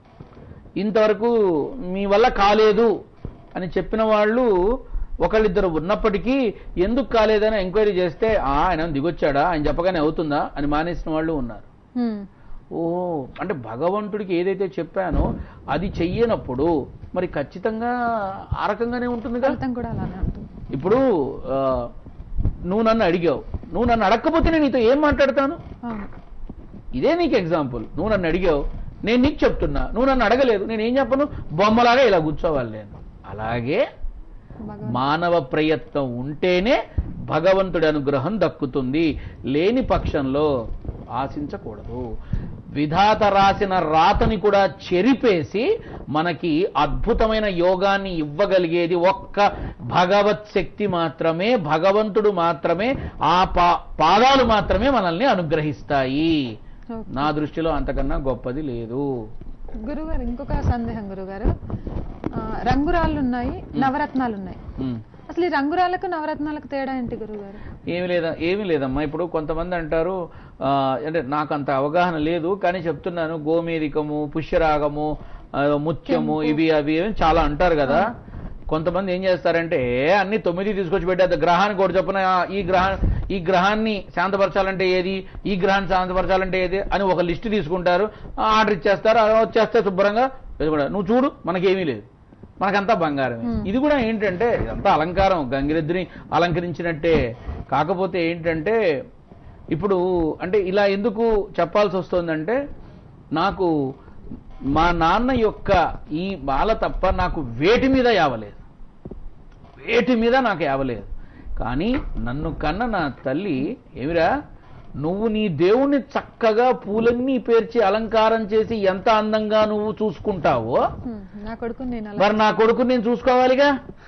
ఇంతవరకు మీ వల్ల కాలేదు అని చెప్పిన వాళ్ళు ఒకళ్ళిద్దరు ఉన్నప్పటికీ ఎందుకు కాలేదని ఎంక్వైరీ చేస్తే "ఆ, ఆయన దిగొచ్చాడా ఆయన చెప్పగానే అవుతుందా అని మానేసిన వాళ్ళు ఉన్నారు హ్మ్. ఓ అంటే భగవంతుడికి ఏదైతే చెప్పానో అది చెయ్యనప్పుడు మరి ఖచ్చితంగా ఆ రకంగానే ఉంటుందిగా ఫలితం కూడా అలానే ఉంటుంది ఇప్పుడు ఆ, నువ్వు నన్ను అడిగావు నువ్వు నన్ను అడగకపోతే నేను నీతో ఏం మాట్లాడతాను అవును ఇదే నీకు ఎగ్జాంపుల్ నువ్వు నన్ను అడిగావు నేను నీకు చెప్తున్నా నువ్వు నన్ను అడగలేదు నేను ఏం చెప్పను బొమ్మలాగా ఇలా కూర్చోవాలి నేను అలాగే భగవంతుడు మానవ ప్రయత్నం ఉంటేనే భగవంతుడి అనుగ్రహం దక్కుతుంది లేని పక్షంలో ఆశించకూడదు విధాత రాసిన రాతని కూడా చెరిపేసి మనకి అద్భుతమైన యోగాన్ని ఇవ్వగలిగేది ఒక్క భగవత్ శక్తి మాత్రమే భగవంతుడు మాత్రమే ఆ పా- పాదాలు మాత్రమే మనల్ని అనుగ్రహిస్తాయి ఓకే. నా దృష్టిలో అంతకన్నా గొప్పది లేదు గురుగారు ఇంకొక సందేహం గురుగారు ఆ, రంగురాళ్ళు ఉన్నాయి నవరత్నాలు ఉన్నాయి ఉమ్. అసలు ఈ రంగురాళ్ళకు నవరత్నాలకు తేడా ఏంటి గురుగారు ఏమి లేదా ఏమీ లేదమ్మా ఇప్పుడు కొంతమంది అంటారు ఆ, అంటే నాకు అంత అవగాహన లేదు కానీ చెప్తున్నాను గోమేదికము పుష్యరాగము ఆ, ముత్యము ఇవి అవి అని చాలా అంటారు కదా కొంతమంది ఏం చేస్తారంటే "ఏ, అన్ని తొమ్మిది తీసుకొచ్చి పెట్టేది గ్రహానికి ఒకటి చొప్పున "ఆ, ఈ గ్రహ ఈ గ్రహాన్ని శాంతపరచాలంటే ఏది ఈ గ్రహాన్ని శాంతపరచాలంటే ఏది అని ఒక లిస్ట్ తీసుకుంటారు ఆ, ఆర్డర్ ఇచ్చేస్తారు అది వచ్చేస్తే శుభ్రంగా ఇది కూడా నువ్వు చూడు మనకేమీ లేదు మనకంతా బంగారమే Hmm. ఇది కూడా ఏంటంటే ఇదంతా అలంకారం గంగిరెద్దుని అలంకరించినట్టే కాకపోతే ఏంటంటే ఇప్పుడు అంటే ఇలా ఎందుకు చెప్పాల్సి వస్తుందంటే నాకు మా నాన్న యొక్క ఈ బాల తప్ప నాకు వేటి మీద యావలేదు వేటి మీద నాకు యావలేదు కానీ నన్ను కన్న నా తల్లి ఏమిరా నువ్వు నీ దేవుణ్ణి చక్కగా పూలన్నీ పేర్చి అలంకారం చేసి ఎంత అందంగా నువ్వు చూసుకుంటావో హ్మ్. నా కొడుకు నేను అలా మరి నా కొడుకు నేను చూసుకోవాలిగా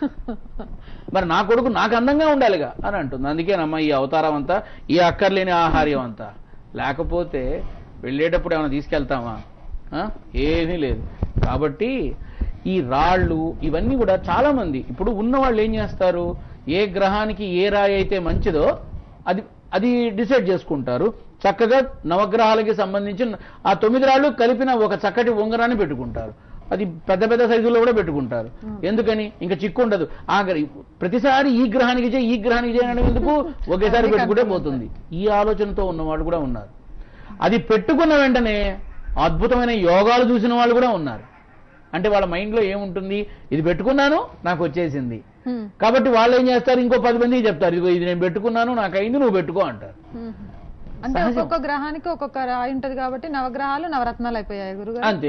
మరి నా కొడుకు నాకు అందంగా ఉండాలిగా అని అంటుంది అందుకేనమ్మా ఈ అవతారం అంతా ఈ అక్కర్లేని ఆహార్యం అంతా లేకపోతే వెళ్ళేటప్పుడు ఏమైనా తీసుకెళ్తామా ఆ? ఏమీ లేదు కాబట్టి ఈ రాళ్ళు ఇవన్నీ కూడా చాలా మంది ఇప్పుడు ఉన్న వాళ్ళు ఏం చేస్తారు ఏ గ్రహానికి ఏ రాయి అయితే మంచిదో అది అది డిసైడ్ చేసుకుంటారు చక్కగా నవగ్రహాలకి సంబంధించిన ఆ తొమ్మిది రాళ్ళు కలిపిన ఒక చక్కటి ఉంగరాన్ని పెట్టుకుంటారు అది పెద్ద పెద్ద సైజుల్లో కూడా పెట్టుకుంటారు ఎందుకని ఇంకా చిక్కు ఉండదు ఆ గ్ర- ప్రతిసారి ఈ గ్రహానికి చేయి ఈ గ్రహానికి చేయి అనడం ఎందుకు ఒకేసారి పెట్టుకుంటే పోతుంది ఈ ఆలోచనతో ఉన్నవాళ్ళు కూడా ఉన్నారు అది పెట్టుకున్న వెంటనే అద్భుతమైన యోగాలు చూసిన వాళ్ళు కూడా ఉన్నారు అంటే వాళ్ళ మైండ్లో ఏముంటుంది ఇది పెట్టుకున్నాను నాకు వచ్చేసింది హ్మ్. కాబట్టి వాళ్ళు ఏం చేస్తారు ఇంకో పది మందికి చెప్తారు ఇదిగో ఇది నేను పెట్టుకున్నాను నాకు అయింది నువ్వు పెట్టుకో అంటారు హ్మ్. అంటే సహజం. ఒక్కొక్క గ్రహానికి ఒక్కొక్క రాయి ఉంటది కాబట్టి నవగ్రహాలు నవరత్నాలు అయిపోయాయి గురుగారు అంతే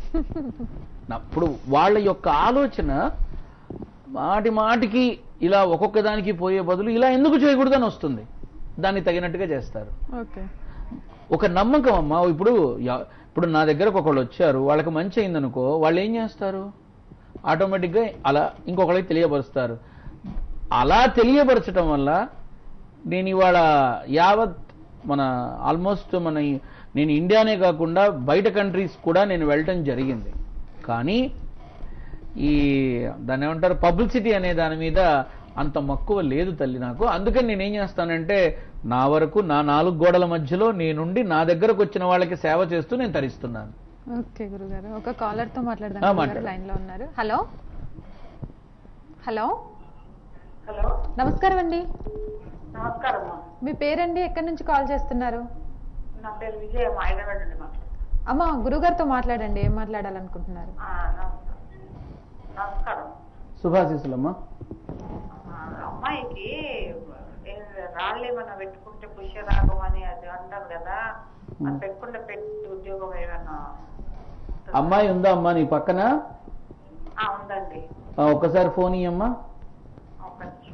అప్పుడు వాళ్ళ యొక్క ఆలోచన మాటి మాటికి ఇలా ఒక్కొక్క దానికి పోయే బదులు ఇలా ఎందుకు చేయకూడదని వస్తుంది దాన్ని తగినట్టుగా చేస్తారు ఓకే ఒక నమ్మకం అమ్మా ఇప్పుడు యా- ఇప్పుడు నా దగ్గరకు ఒకళ్ళు వచ్చారు వాళ్ళకి మంచి అయిందనుకో వాళ్ళు ఏం చేస్తారు ఆటోమేటిక్గా అలా ఇంకొకళ్ళకి తెలియపరుస్తారు అలా తెలియపరచడం వల్ల నేను ఇవాళ యావత్ మన ఆల్మోస్ట్ మన ఈ- నేను ఇండియానే కాకుండా బయట కంట్రీస్ కూడా నేను వెళ్ళటం జరిగింది కానీ ఈ దాన్ని ఏమంటారు పబ్లిసిటీ అనే దాని మీద అంత మక్కువ లేదు తల్లి నాకు అందుకని నేనేం చేస్తానంటే నా వరకు నా నాలుగు గోడల మధ్యలో నేనుండి నా దగ్గరకు వచ్చిన వాళ్ళకి సేవ చేస్తూ నేను తరిస్తున్నాను ఓకే గురుగారు ఒక కాలర్ తో ఆ, మాట్లాడదాం మాట్లాడు. లైన్ లో ఉన్నారు హలో హలో హలో నమస్కారం అండి నమస్కారం మీ పేరండి ఎక్కడి నుంచి కాల్ చేస్తున్నారు నా పేరు విజయ హైదరాబాద్ నుండి మాట్లాడుతున్నాను. అమ్మ గురుగారితో మాట్లాడండి ఏం మాట్లాడాలనుకుంటున్నారు ఆ, నమస్కారం నమస్కారం శుభాశీసులమ్మా ఆ, అమ్మాయికి ఏ- రాళ్ళు ఏమన్నా పెట్టుకుంటే పుష్యరాగం అని అది అంటారు కదా అది పెట్టుకుంటే పెట్టి ఉద్యోగం ఏమన్నా అమ్మాయి ఉందా అమ్మా నీ పక్కన ఆ, ఉందండి ఆ, ఒక్కసారి ఫోన్ ఇయ్యమ్మా ఒక్క నిమిషం.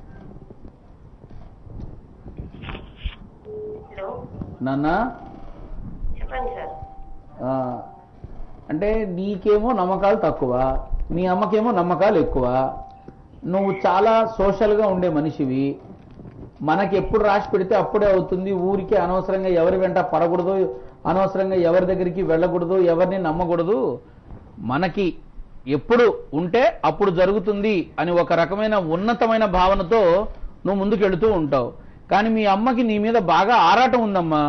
హలో నాన్న చెప్పండి సార్ ఆ, అంటే నీకేమో నమ్మకాలు తక్కువ మీ అమ్మకేమో నమ్మకాలు ఎక్కువ నువ్వు చాలా సోషల్గా ఉండే మనిషివి మనకి ఎప్పుడు రాసి పెడితే అప్పుడే అవుతుంది ఊరికి అనవసరంగా ఎవరి వెంట పడకూడదు అనవసరంగా ఎవరి దగ్గరికి వెళ్ళకూడదు ఎవరిని నమ్మకూడదు మనకి ఎప్పుడు ఉంటే అప్పుడు జరుగుతుంది అని ఒక రకమైన ఉన్నతమైన భావనతో నువ్వు ముందుకెళ్తూ ఉంటావు కానీ మీ అమ్మకి నీ మీద బాగా ఆరాటం ఉందమ్మా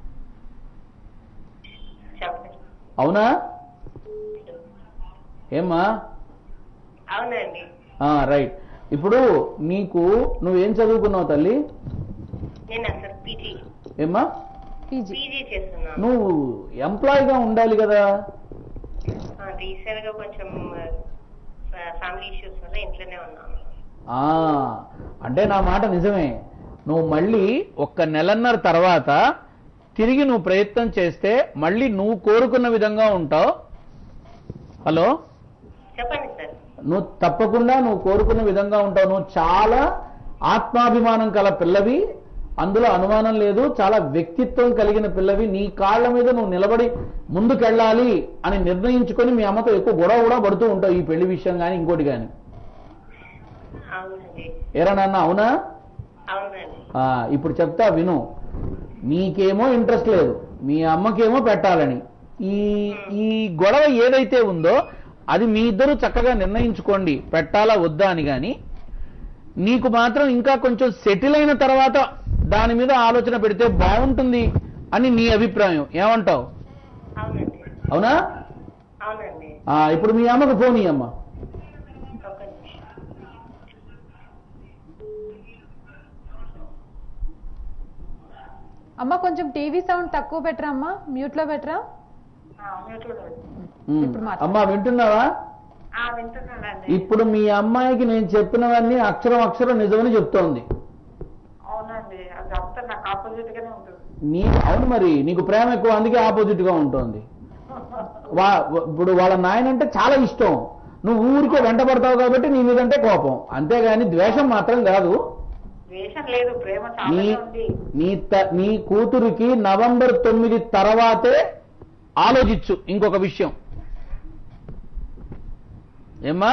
చెప్పండి అవునా ఏమ్మా అవునండి ఆ, రైట్ ఇప్పుడు నీకు నువ్వేం చదువుకున్నావు తల్లి నేను అసలు పీజీ ఏమ్మా పీజీ పీజీ చేస్తున్నాను నువ్వు ఎంప్లాయీగా ఉండాలి కదా రీసెంట్ గా కొంచెం ఫ్యామిలీ ఇష్యూస్ వల్ల ఇంట్లోనే ఉన్నాను ఆ అంటే నా మాట నిజమే నువ్వు మళ్ళీ ఒక్క నెలన్నర తర్వాత తిరిగి నువ్వు ప్రయత్నం చేస్తే మళ్ళీ నువ్వు కోరుకున్న విధంగా ఉంటావు హలో చెప్పండి సార్ నువ్వు తప్పకుండా నువ్వు కోరుకున్న విధంగా ఉంటావు నువ్వు చాలా ఆత్మాభిమానం కల పిల్లవి అందులో అనుమానం లేదు చాలా వ్యక్తిత్వం కలిగిన పిల్లవి నీ కాళ్ళ మీద నువ్వు నిలబడి ముందుకెళ్ళాలి అని నిర్ణయించుకొని మీ అమ్మతో ఎక్కువ గొడవ కూడా పడుతూ ఉంటావు ఈ పెళ్లి విషయం కానీ ఇంకోటి కానీ అవునండి ఏరా నాన్న అవునా అవునండి ఆ, ఇప్పుడు చెప్తా విను నీకేమో ఇంట్రెస్ట్ లేదు మీ అమ్మకేమో పెట్టాలని ఈ ఈ గొడవ ఏదైతే ఉందో అది మీ ఇద్దరు చక్కగా నిర్ణయించుకోండి పెట్టాలా వద్దా అని కానీ నీకు మాత్రం ఇంకా కొంచెం సెటిల్ అయిన తర్వాత దాని మీద ఆలోచన పెడితే బాగుంటుంది అని నీ అభిప్రాయం ఏమంటావు అవునండి అవునా అవునండి ఆ, ఇప్పుడు మీ అమ్మకు ఫోన్ ఇయ్యమ్మ ఒక్క నిమిషం అమ్మ కొంచెం టీవీ సౌండ్ తక్కువ పెట్టరా అమ్మా మ్యూట్ లో పెట్టరా ఆ, మ్యూట్ లో ఉంది. ఉమ్. ఇప్పుడు మాట్లాడు. అమ్మా వింటున్నావా ఆ, వింటున్నానండి ఇప్పుడు మీ అమ్మాయికి నేను చెప్పినవన్నీ అక్షరం అక్షరం నిజమని చెప్తోంది అవునండి అది అంతా నాకు ఆపోజిట్ గానే ఉంటుంది నీ అవును మరి నీకు ప్రేమ ఎక్కువ అందుకే ఆపోజిట్ గా ఉంటుంది వా ఇప్పుడు వాళ్ళ నాయన అంటే చాలా ఇష్టం నువ్వు ఊరికే వెంట పడతావు కాబట్టి నీ మీదంటే కోపం అంతేగాని ద్వేషం మాత్రం కాదు ద్వేషం లేదు ప్రేమ నీ చాలానే ఉంది నీ త- నీ కూతురికి నవంబర్ తొమ్మిది తర్వాతే ఆలోచించు ఇంకొక విషయం ఏమ్మా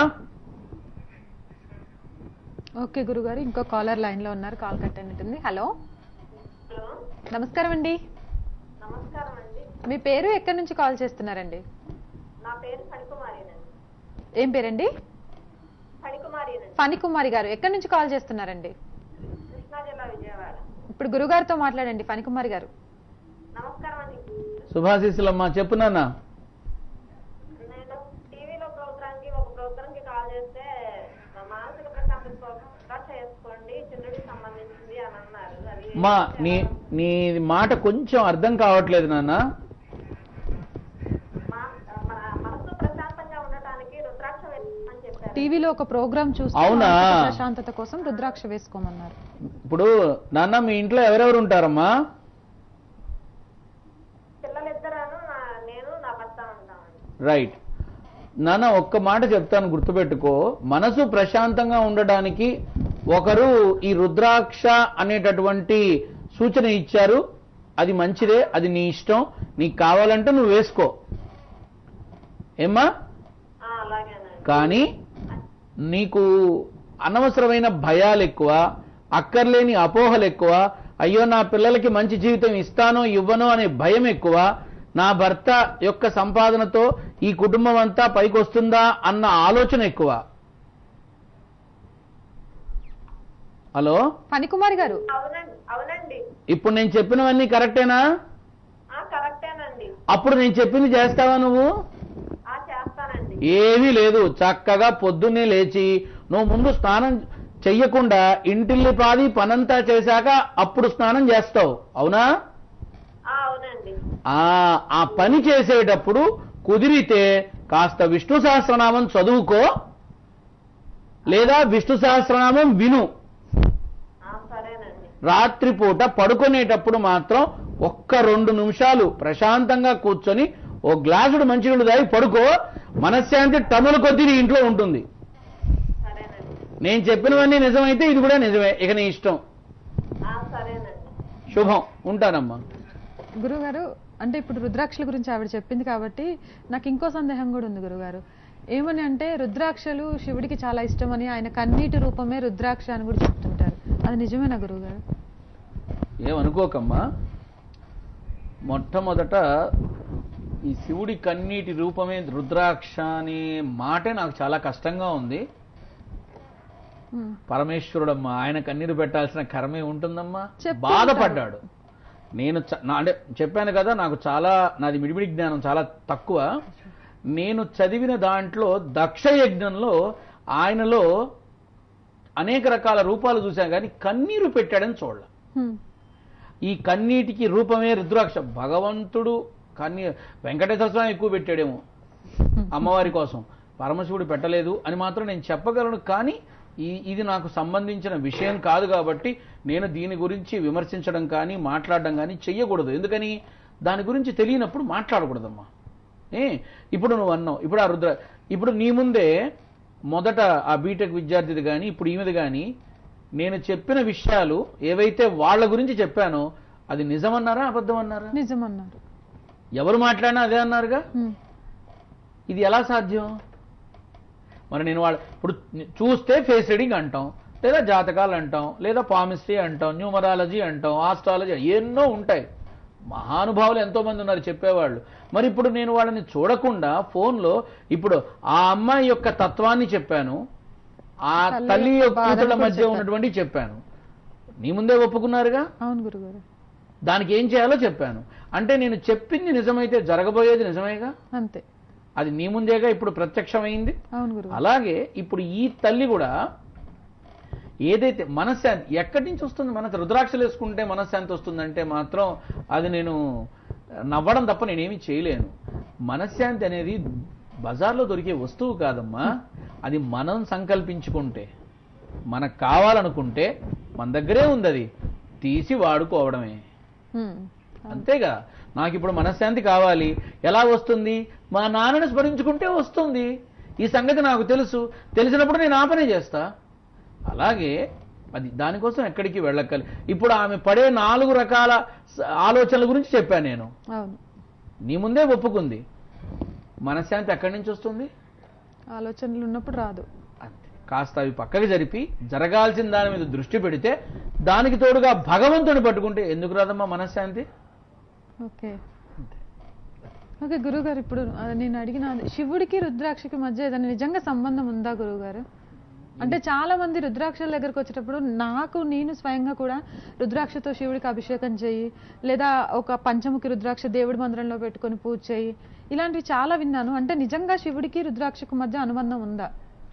ఓకే గురుగారు ఇంకో కాలర్ లైన్ లో ఉన్నారు కాల్ కట్ అయినట్టుంది హలో హలో నమస్కారం అండి నమస్కారం అండి మీ పేరు ఎక్కడి నుంచి కాల్ చేస్తున్నారండి నా పేరు ఫణికుమారినండి ఏం పేరండి ఫణికుమారినండి ఫణికుమారి గారు ఎక్కడి నుంచి కాల్ చేస్తున్నారండి కృష్ణా జిల్లా విజయవాడ ఇప్పుడు గురుగారితో మాట్లాడండి ఫణికుమారి గారు నమస్కారం అండి శుభాశీస్సులమ్మా చెప్పు నాన్న నేను టీవీలో ప్రోగ్రామ్ కి ఒక ప్రోగ్రామ్ కి కాల్ చేస్తే మానసిక ప్రశాంతత కోసం రికార్డ్ చేసుకోండి చిన్నుడికి సంబంధించింది అని అన్నారు అది మా నీ నీ మాట కొంచెం అర్థం కావట్లేదు నాన్న మా- మన- మనసు ప్రశాంతంగా ఉండటానికి రుద్రాక్ష వేసుకోమని చెప్పారు టీవీలో ఒక ప్రోగ్రామ్ చూస్తూ అవునా? మానసిక ప్రశాంతత కోసం రుద్రాక్ష వేసుకోమన్నారు ఇప్పుడు నాన్న మీ ఇంట్లో ఎవరెవరు ఉంటారమ్మా పిల్లలిద్దరాను నా- నేను నా భర్త ఉంటామండి రైట్ నాన్న ఒక్క మాట చెప్తాను గుర్తుపెట్టుకో మనసు ప్రశాంతంగా ఉండడానికి ఒకరు ఈ రుద్రాక్ష అనేటటువంటి సూచన ఇచ్చారు అది మంచిదే అది నీ ఇష్టం నీకు కావాలంటే నువ్వు వేసుకో ఏమ్మా ఆ, అలాగేనండి కానీ నీకు అనవసరమైన భయాలు ఎక్కువ అక్కర్లేని అపోహలు ఎక్కువ అయ్యో నా పిల్లలకి మంచి జీవితం ఇస్తానో ఇవ్వనో అనే భయం ఎక్కువ నా భర్త యొక్క సంపాదనతో ఈ కుటుంబం అంతా పైకొస్తుందా అన్న ఆలోచన ఎక్కువ హలో ఫణికుమారి గారు అవునండి అవునండి ఇప్పుడు నేను చెప్పినవన్నీ కరెక్టేనా ఆ కరెక్టేనండి అప్పుడు నేను చెప్పింది చేస్తావా నువ్వు ఆ చేస్తానండి ఏమీ లేదు చక్కగా పొద్దున్నే లేచి నువ్వు ముందు స్నానం చెయ్యకుండా ఇంటిల్లి పాది పనంతా చేశాక అప్పుడు స్నానం చేస్తావు అవునా ఆ అవునండి ఆ ఆ పని చేసేటప్పుడు కుదిరితే కాస్త విష్ణు సహస్రనామం చదువుకో లేదా విష్ణు సహస్రనామం విను ఆ సరేనండి రాత్రిపూట పడుకునేటప్పుడు మాత్రం ఒక్క రెండు నిమిషాలు ప్రశాంతంగా కూర్చొని ఓ గ్లాసుడు మంచినీళ్ళు తాగి పడుకో మనశ్శాంతి టన్నుల కొద్దీ నీ ఇంట్లో ఉంటుంది సరేనండి నేను చెప్పినవన్నీ నిజమైతే ఇది కూడా నిజమే ఇక నీ ఇష్టం ఆ సరేనండి శుభం ఉంటానమ్మా గురుగారు అంటే ఇప్పుడు రుద్రాక్షల గురించి ఆవిడ చెప్పింది కాబట్టి నాకు ఇంకో సందేహం కూడా ఉంది గురుగారు ఏమని అంటే రుద్రాక్షలు శివుడికి చాలా ఇష్టమని ఆయన కన్నీటి రూపమే రుద్రాక్ష అని కూడా చెప్తుంటారు అది నిజమేనా గురుగారు ఏమనుకోకమ్మా మొట్టమొదట ఈ శివుడి కన్నీటి రూపమే రుద్రాక్ష అనే మాటే నాకు చాలా కష్టంగా ఉంది ఉమ్, పరమేశ్వరుడమ్మా ఆయన కన్నీరు పెట్టాల్సిన కర్మే ఉంటుందమ్మా చెప్తూ బాధపడ్డాడు నేను చ- నా అంటే చెప్పాను కదా నాకు చాలా నాది మిడిమిడి జ్ఞానం చాలా తక్కువ నేను చదివిన దాంట్లో దక్ష యజ్ఞంలో ఆయనలో అనేక రకాల రూపాలు చూశాను కానీ కన్నీరు పెట్టాడని చూడాల ఉమ్, ఈ కన్నీటికి రూపమే రుద్రాక్ష భగవంతుడు కన్నీ వెంకటేశ్వర స్వామి ఎక్కువ పెట్టాడేమో అమ్మవారి కోసం పరమశివుడు పెట్టలేదు అని మాత్రం నేను చెప్పగలను కానీ ఈ ఇది నాకు సంబంధించిన విషయం కాదు కాబట్టి నేను దీని గురించి విమర్శించడం కానీ మాట్లాడడం కానీ చెయ్యకూడదు ఎందుకని దాని గురించి తెలియనప్పుడు మాట్లాడకూడదమ్మా ఏ ఇప్పుడు నువ్వు అన్నావు ఇప్పుడు ఆ రుద్ర ఇప్పుడు నీ ముందే మొదట ఆ బీటెక్ విద్యార్థిది కానీ ఇప్పుడు ఈమెది కానీ నేను చెప్పిన విషయాలు ఏవైతే వాళ్ళ గురించి చెప్పానో అది నిజమన్నారా అబద్ధం అన్నారా నిజమన్నారు ఎవరు మాట్లాడినా అదే అన్నారుగా ఉమ్, ఇది ఎలా సాధ్యం మరి నేను వాళ్ళ ఇప్పుడు చూస్తే ఫేస్ రీడింగ్ అంటాం లేదా జాతకాలు అంటాం లేదా పామిస్ట్రీ అంటాం న్యూమరాలజీ అంటాం ఆస్ట్రాలజీ ఎన్నో ఉంటాయి మహానుభావులు ఎంతో మంది ఉన్నారు చెప్పేవాళ్ళు మరి ఇప్పుడు నేను వాళ్ళని చూడకుండా ఫోన్లో ఇప్పుడు ఆ అమ్మాయి యొక్క తత్వాన్ని చెప్పాను ఆ తల్లి తల్లి యొక్క యొక్క బాధను కూతుళ్ళ కూడా మధ్య చెప్పారు. ఉన్నటువంటి చెప్పాను నీ ముందే ఒప్పుకున్నారుగా అవును గురుగారు దానికి ఏం చేయాలో చెప్పాను అంటే నేను చెప్పింది నిజమైతే జరగబోయేది నిజమేగా అంతే అది నీ ముందేగా ఇప్పుడు ప్రత్యక్షమైంది అవును గురుగారు అలాగే ఇప్పుడు ఈ తల్లి కూడా ఏదైతే మనశ్శాంతి ఎక్కడి నుంచి వస్తుంది మన రుద్రాక్షలు వేసుకుంటే మనశ్శాంతి వస్తుందంటే మాత్రం అది నేను నవ్వడం తప్ప నేనేమి చేయలేను మనశ్శాంతి అనేది బజార్లో దొరికే వస్తువు కాదమ్మా అది మనం సంకల్పించుకుంటే మనకు కావాలనుకుంటే మన దగ్గరే ఉంది అది తీసి వాడుకోవడమే ఉమ్, అంతేగా నాకు ఇప్పుడు మనశ్శాంతి కావాలి ఎలా వస్తుంది మా నాన్నని స్మరించుకుంటే వస్తుంది ఈ సంగతి నాకు తెలుసు తెలిసినప్పుడు నేను ఆ పనే చేస్తా అలాగే అది దానికోసం ఎక్కడికి వెళ్ళక్కర్లే ఇప్పుడు ఆమె పడే నాలుగు రకాల స- ఆలోచనల గురించి చెప్పాను నేను అవును నీ ముందే ఒప్పుకుంది మనశ్శాంతి ఎక్కడి నుంచి వస్తుంది ఆలోచనలు ఉన్నప్పుడు రాదు అంతే కాస్త అవి పక్కకి జరిపి జరగాల్సిన దాని మీద దృష్టి పెడితే దానికి తోడుగా భగవంతుని పట్టుకుంటే ఎందుకు రాదమ్మా మనశ్శాంతి ఓకే ఓకే గురుగారు ఇప్పుడు ఆ, నేను అడిగిన అది, శివుడికి రుద్రాక్షకి మధ్య ఏదైనా నిజంగా సంబంధం ఉందా గురుగారు అంటే చాలా మంది రుద్రాక్షల దగ్గరకు వచ్చేటప్పుడు నాకు నేను స్వయంగా కూడా రుద్రాక్షతో శివుడికి అభిషేకం చేయి లేదా ఒక పంచముఖి రుద్రాక్ష దేవుడి మందిరంలో పెట్టుకొని పూజ చేయి ఇలాంటివి చాలా విన్నాను అంటే నిజంగా శివుడికి రుద్రాక్షకు మధ్య అనుబంధం ఉందా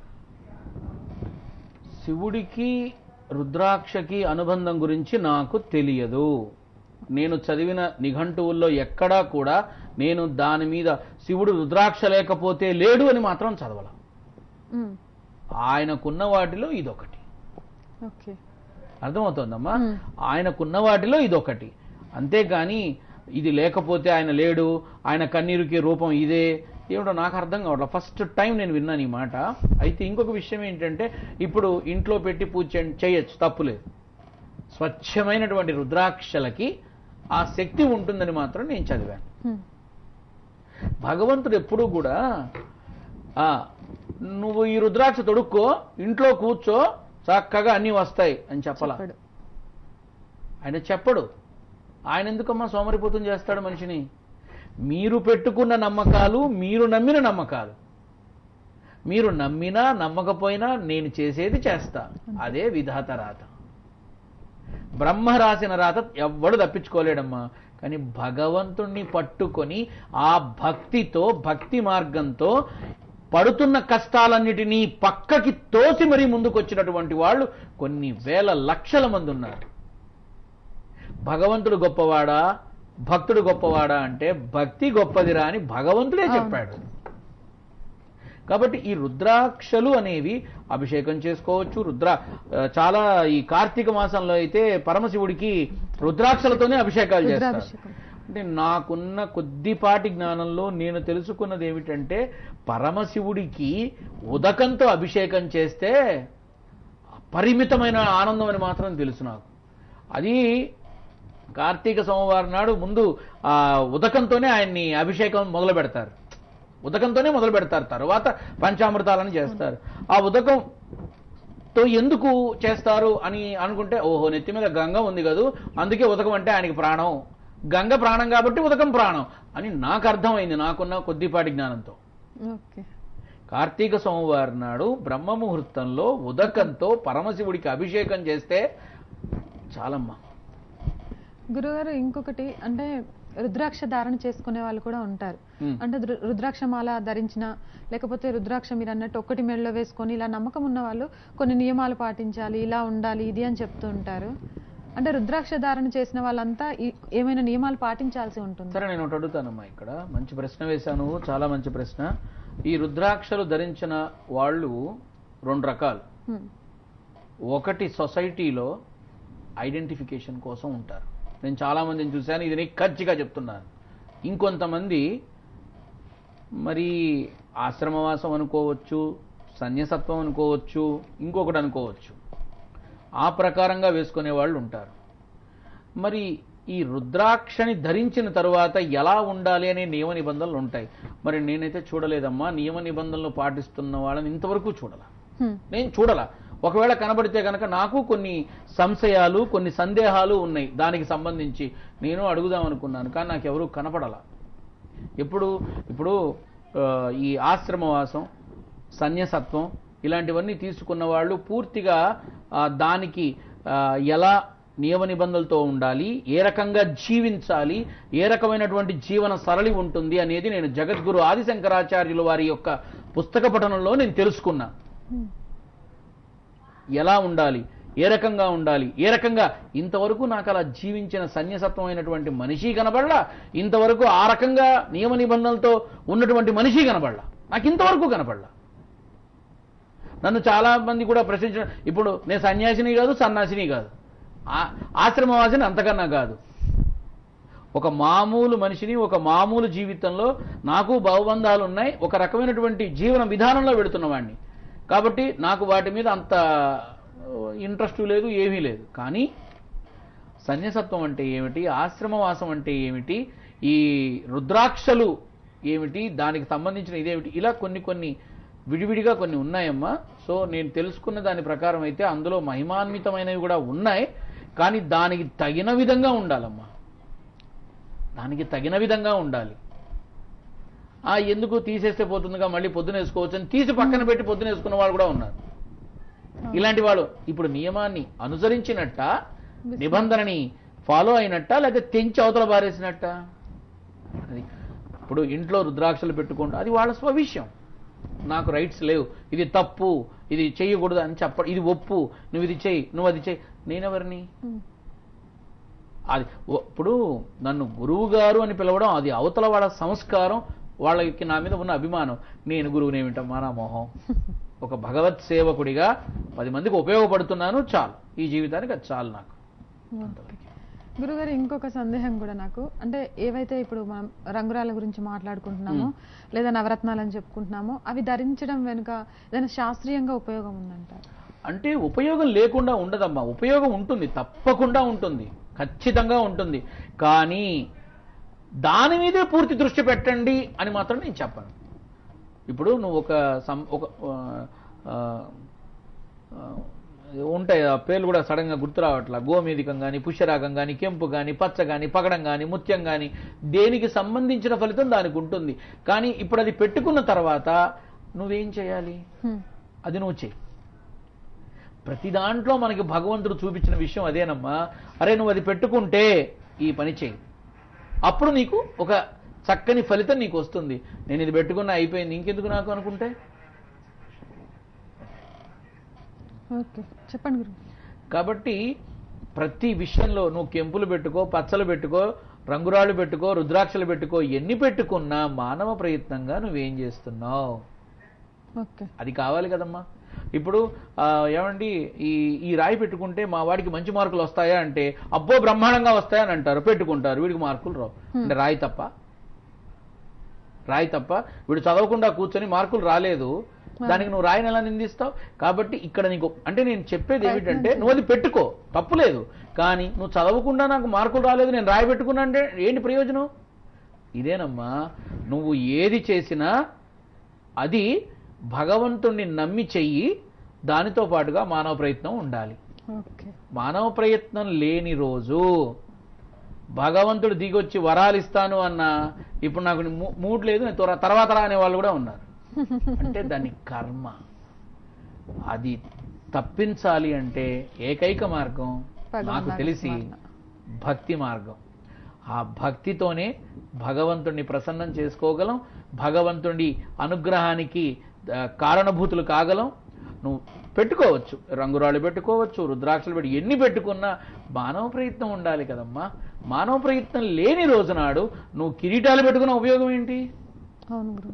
శివుడికి రుద్రాక్షకి అనుబంధం గురించి నాకు తెలియదు నేను చదివిన నిఘంటువుల్లో ఎక్కడా కూడా నేను దాని మీద శివుడు రుద్రాక్ష లేకపోతే లేడు అని మాత్రం చదవల ఉమ్, ఆయనకున్న వాటిలో ఇదొకటి ఓకే అర్థమవుతోందమ్మా Hmm. ఆయనకున్న వాటిలో ఇదొకటి అంతేగాని ఇది లేకపోతే ఆయన లేడు ఆయన కన్నీరుకి రూపం ఇదే ఏమిటో నాకు అర్థం కావట్లేదు ఫస్ట్ టైం నేను విన్నాను ఈ మాట అయితే ఇంకొక విషయం ఏంటంటే ఇప్పుడు ఇంట్లో పెట్టి పూజ చేయ- చేయొచ్చు తప్పులేదు స్వచ్ఛమైనటువంటి రుద్రాక్షలకి ఆ శక్తి ఉంటుందని మాత్రం నేను చదివాను ఉమ్, భగవంతుడు ఎప్పుడూ కూడా ఆ నువ్వు ఈ రుద్రాక్ష తొడుక్కో ఇంట్లో కూర్చో చక్కగా అన్నీ వస్తాయి అని చెప్పలా చెప్పడు ఆయన చెప్పడు ఆయన ఎందుకమ్మా సోమరిపోతం చేస్తాడు మనిషిని మీరు పెట్టుకున్న నమ్మకాలు మీరు నమ్మిన నమ్మకాలు మీరు నమ్మినా నమ్మకపోయినా నేను చేసేది చేస్తా అదే విధాత రాత బ్రహ్మ రాసిన రాత ఎవ్వడు తప్పించుకోలేడమ్మా కానీ భగవంతుణ్ణి పట్టుకొని ఆ భక్తితో భక్తి మార్గంతో పడుతున్న కష్టాలన్నిటినీ పక్కకి తోసి మరీ ముందుకొచ్చినటువంటి వాళ్ళు కొన్ని వేల లక్షల మంది ఉన్నారు భగవంతుడు గొప్పవాడా భక్తుడు గొప్పవాడా అంటే భక్తి గొప్పదిరా అని భగవంతుడే చెప్పాడు కాబట్టి ఈ రుద్రాక్షలు అనేవి అభిషేకం చేసుకోవచ్చు రుద్ర ఆ, చాలా ఈ కార్తీక మాసంలో అయితే పరమశివుడికి రుద్రాక్షలతోనే అభిషేకాలు చేస్తారు రుద్రాభిషేకం. అంటే నాకున్న కొద్దిపాటి జ్ఞానంలో నేను తెలుసుకున్నది ఏమిటంటే పరమశివుడికి ఉదకంతో అభిషేకం చేస్తే పరిమితమైన ఆనందం అని మాత్రం తెలుసు నాకు అది కార్తీక సోమవారం నాడు ముందు ఆ ఉదకంతోనే ఆయన్ని అభిషేకం మొదలు పెడతారు ఉదకంతోనే మొదలు పెడతారు తర్వాత పంచామృతాలను చేస్తారు ఆ ఉదకం తో ఎందుకు చేస్తారు అని అనుకుంటే ఓహో నెత్తి మీద గంగ ఉంది కదూ అందుకే ఉదకం అంటే ఆయనకి ప్రాణం గంగ ప్రాణం కాబట్టి ఉదకం ప్రాణం అని నాకు అర్థమైంది నాకున్న కొద్దిపాటి జ్ఞానంతో ఓకే కార్తీక సోమవారం నాడు బ్రహ్మ ముహూర్తంలో ఉదకంతో పరమశివుడికి అభిషేకం చేస్తే చాలమ్మా గురుగారు ఇంకొకటి అంటే రుద్రాక్ష ధారణ చేసుకునే వాళ్ళు కూడా ఉంటారు Hmm. అంటే రు- రుద్రాక్ష మాల ధరించిన లేకపోతే రుద్రాక్ష మీరు అన్నట్టు ఒక్కటి మెడలో వేసుకొని ఇలా నమ్మకం ఉన్న వాళ్ళు కొన్ని నియమాలు పాటించాలి ఇలా ఉండాలి ఇది అని చెప్తూ ఉంటారు అంటే రుద్రాక్ష ధారణ చేసిన వాళ్ళంతా ఈ- ఏమైనా నియమాలు పాటించాల్సి ఉంటుంది సరే నేను ఒకటి అడుగుతానమ్మా ఇక్కడ మంచి ప్రశ్న వేశాను చాలా మంచి ప్రశ్న ఈ రుద్రాక్షలు ధరించిన వాళ్ళు రెండు రకాలు ఒకటి సొసైటీలో ఐడెంటిఫికేషన్ కోసం ఉంటారు నేను చాలా మందిని చూశాను ఇది నీకు ఖచ్చితంగా చెప్తున్నాను ఇంకొంతమంది మరి ఆశ్రమవాసం అనుకోవచ్చు సన్యసత్వం అనుకోవచ్చు ఇంకొకటి అనుకోవచ్చు ఆ ప్రకారంగా వేసుకునే వాళ్ళు ఉంటారు మరి ఈ రుద్రాక్షని ధరించిన తరువాత ఎలా ఉండాలి అనే నియమ నిబంధనలు ఉంటాయి మరి నేనైతే చూడలేదమ్మా నియమ నిబంధనలు పాటిస్తున్న వాళ్ళని ఇంతవరకు చూడాల Hmm. నేను చూడాల ఒకవేళ కనబడితే కనుక నాకు కొన్ని సంశయాలు కొన్ని సందేహాలు ఉన్నాయి దానికి సంబంధించి నేను అడుగుదాం అనుకున్నాను కానీ నాకు ఎవరు కనపడాల ఎప్పుడు ఇప్పుడు ఆ, ఈ ఆశ్రమవాసం సన్యసత్వం ఇలాంటివన్నీ తీసుకున్న వాళ్ళు పూర్తిగా ఆ, దానికి ఆ, ఎలా నియమ నిబంధనలతో ఉండాలి ఏ రకంగా జీవించాలి ఏ రకమైనటువంటి జీవన సరళి ఉంటుంది అనేది నేను జగద్గురు ఆదిశంకరాచార్యుల వారి యొక్క పుస్తక పఠనంలో నేను తెలుసుకున్నా ఎలా ఉండాలి ఏ రకంగా ఉండాలి ఏ రకంగా ఇంతవరకు నాకు అలా జీవించిన సన్యసత్వమైనటువంటి మనిషి కనబడలా ఇంతవరకు ఆ రకంగా నియమ నిబంధనలతో ఉన్నటువంటి మనిషి కనబడలా నాకు ఇంతవరకు కనబడలా నన్ను చాలా మంది కూడా ప్రశ్నించిన ఇప్పుడు నేను సన్యాసిని కాదు సన్యాసిని కాదు ఆ- ఆశ్రమవాసిని అంతకన్నా కాదు ఒక మామూలు మనిషిని ఒక మామూలు జీవితంలో నాకు భావబంధాలు ఉన్నాయి ఒక రకమైనటువంటి జీవన విధానంలో పెడుతున్నవాడిని కాబట్టి నాకు వాటి మీద అంత ఇంట్రెస్ట్ లేదు ఏమీ లేదు కానీ సన్యసత్వం అంటే ఏమిటి ఆశ్రమవాసం అంటే ఏమిటి ఈ రుద్రాక్షలు ఏమిటి దానికి సంబంధించిన ఇదేమిటి ఇలా కొన్ని కొన్ని విడివిడిగా కొన్ని ఉన్నాయమ్మా సో నేను తెలుసుకున్న దాని ప్రకారం అయితే అందులో మహిమాన్వితమైనవి కూడా ఉన్నాయి కానీ దానికి తగిన విధంగా ఉండాలమ్మా దానికి తగిన విధంగా ఉండాలి ఆ ఎందుకు తీసేస్తే పోతుందిగా మళ్ళీ పొద్దున వేసుకోవచ్చు అని తీసి పక్కన పెట్టి పొద్దున వేసుకున్న వాళ్ళు కూడా ఉన్నారు ఇలాంటి వాళ్ళు ఇప్పుడు నియమాన్ని అనుసరించినట్ట నిబంధనని ఫాలో అయినట్ట లేకపోతే తెంచి అవతల బారేసినట్ట అది ఇప్పుడు ఇంట్లో రుద్రాక్షలు పెట్టుకుంటూ అది వాళ్ళ స్వవిషయం నాకు రైట్స్ లేవు ఇది తప్పు ఇది చేయకూడదు అని చెప్ప ఇది ఒప్పు నువ్వు ఇది చెయ్యి నువ్వు అది చెయ్యి నేనెవరిని Hmm. అది ఓ- ఇప్పుడు నన్ను గురువు గారు అని పిలవడం అది అవతల వాళ్ళ సంస్కారం వాళ్ళకి నా మీద ఉన్న అభిమానం నేను గురువునేమిటమ్మా నా మొహం ఒక భగవత్ సేవకుడిగా పది మందికి ఉపయోగపడుతున్నాను చాలు ఈ జీవితానికి అది చాలు నాకు అంతవరకే. గురుగారు ఇంకొక సందేహం కూడా నాకు అంటే ఏవైతే ఇప్పుడు మనం రంగురాల గురించి మాట్లాడుకుంటున్నామో లేదా నవరత్నాలని చెప్పుకుంటున్నామో అవి ధరించడం వెనుక ఏదైనా శాస్త్రీయంగా ఉపయోగం ఉందంటారు అంటే ఉపయోగం లేకుండా ఉండదమ్మా ఉపయోగం ఉంటుంది తప్పకుండా ఉంటుంది ఖచ్చితంగా ఉంటుంది కానీ దాని మీదే పూర్తి దృష్టి పెట్టండి అని మాత్రం నేను చెప్పను ఇప్పుడు నువ్వు ఒక సం ఒక ఆ, ఆ, ఆ, ఉంటాయి ఆ పేర్లు కూడా సడన్గా గుర్తు రావట్లా గోమేదికం కానీ పుష్యరాగం కానీ కెంపు కానీ పచ్చ కానీ పగడం కానీ ముత్యం కానీ దేనికి సంబంధించిన ఫలితం దానికి ఉంటుంది కానీ ఇప్పుడు అది పెట్టుకున్న తర్వాత నువ్వేం చేయాలి హ్మ్. అది నువ్వు చెయ్యి ప్రతి దాంట్లో మనకి భగవంతుడు చూపించిన విషయం అదేనమ్మా అరే నువ్వు అది పెట్టుకుంటే ఈ పని చేయి అప్పుడు నీకు ఒక చక్కని ఫలితం నీకు వస్తుంది నేను ఇది పెట్టుకున్నా అయిపోయింది ఇంకెందుకు నాకు అనుకుంటే ఓకే చెప్పండి గురు కాబట్టి ప్రతి విషయంలో నువ్వు కెంపులు పెట్టుకో పచ్చలు పెట్టుకో రంగురాళ్ళు పెట్టుకో రుద్రాక్షలు పెట్టుకో ఎన్ని పెట్టుకున్నా మానవ ప్రయత్నంగా నువ్వేం చేస్తున్నావు ఓకే అది కావాలి కదమ్మా ఇప్పుడు ఆ, ఏమండి ఈ ఈ రాయి పెట్టుకుంటే మా వాడికి మంచి మార్కులు వస్తాయా అంటే అబ్బో బ్రహ్మాండంగా వస్తాయని అంటారు పెట్టుకుంటారు వీడికి మార్కులు రావు అంటే రాయి తప్ప రాయి తప్ప వీడు చదవకుండా కూర్చొని మార్కులు రాలేదు దానికి నువ్వు రాయిని ఎలా నిందిస్తావు కాబట్టి ఇక్కడ నీకు అంటే నేను చెప్పేది ఏమిటంటే నువ్వు అది పెట్టుకో తప్పులేదు కానీ నువ్వు చదవకుండా నాకు మార్కులు రాలేదు నేను రాయి పెట్టుకున్నా అంటే ఏంటి ప్రయోజనం ఇదేనమ్మా నువ్వు ఏది చేసినా అది భగవంతుణ్ణి నమ్మి చెయ్యి దానితో పాటుగా మానవ ప్రయత్నం ఉండాలి ఓకే మానవ ప్రయత్నం లేని రోజు భగవంతుడు దిగొచ్చి వరాలు ఇస్తాను అన్న ఇప్పుడు నాకు మూ- మూడ్ లేదు నేను త్వర- తర్వాత రా అనే వాళ్ళు కూడా ఉన్నారు అంటే దాని కర్మ అది తప్పించాలి అంటే ఏకైక మార్గం భగవన్ నాకు తెలిసి స్మరణ. భక్తి మార్గం ఆ భక్తితోనే భగవంతుణ్ణి ప్రసన్నం చేసుకోగలం భగవంతుడి అనుగ్రహానికి ఆ, కారణభూతులు కాగలం నువ్వు పెట్టుకోవచ్చు రంగురాళ్ళు పెట్టుకోవచ్చు రుద్రాక్షలు పెట్టి ఎన్ని పెట్టుకున్నా మానవ ప్రయత్నం ఉండాలి కదమ్మా మానవ ప్రయత్నం లేని రోజు నాడు నువ్వు కిరీటాలు పెట్టుకున్న ఉపయోగం ఏంటి అవును గురువు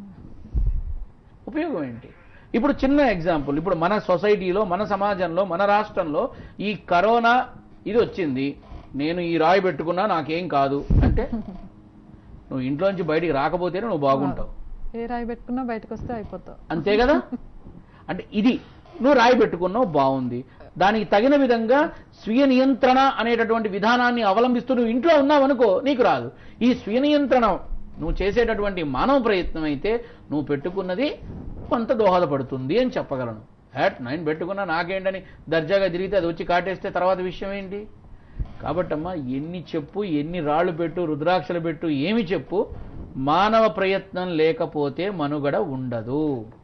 ఉపయోగం ఏంటి ఇప్పుడు చిన్న ఎగ్జాంపుల్ ఇప్పుడు మన సొసైటీలో మన సమాజంలో మన రాష్ట్రంలో ఈ కరోనా ఇది వచ్చింది నేను ఈ రాయి పెట్టుకున్నా నాకేం కాదు అంటే నువ్వు ఇంట్లోంచి బయటికి రాకపోతేనే నువ్వు బాగుంటావు ఏ రాయి పెట్టుకున్నా బయటకు వస్తే అయిపోతావు అంతే కదా అంటే ఇది నువ్వు రాయి పెట్టుకున్నావు బాగుంది దానికి తగిన విధంగా స్వీయ నియంత్రణ అనేటటువంటి విధానాన్ని అవలంబిస్తూ నువ్వు ఇంట్లో ఉన్నావనుకో నీకు రాదు ఈ స్వీయ నియంత్రణ నువ్వు చేసేటటువంటి మానవ ప్రయత్నం అయితే నువ్వు పెట్టుకున్నది కొంత దోహదపడుతుంది అని చెప్పగలను హ్యాట్ నైన్ పెట్టుకున్నా నాకేంటని దర్జాగా తిరిగితే అది వచ్చి కాటేస్తే తర్వాత విషయం ఏంటి కాబట్టమ్మా ఎన్ని చెప్పు ఎన్ని రాళ్ళు పెట్టు రుద్రాక్షలు పెట్టు ఏమి చెప్పు మానవ ప్రయత్నం లేకపోతే మనుగడ ఉండదు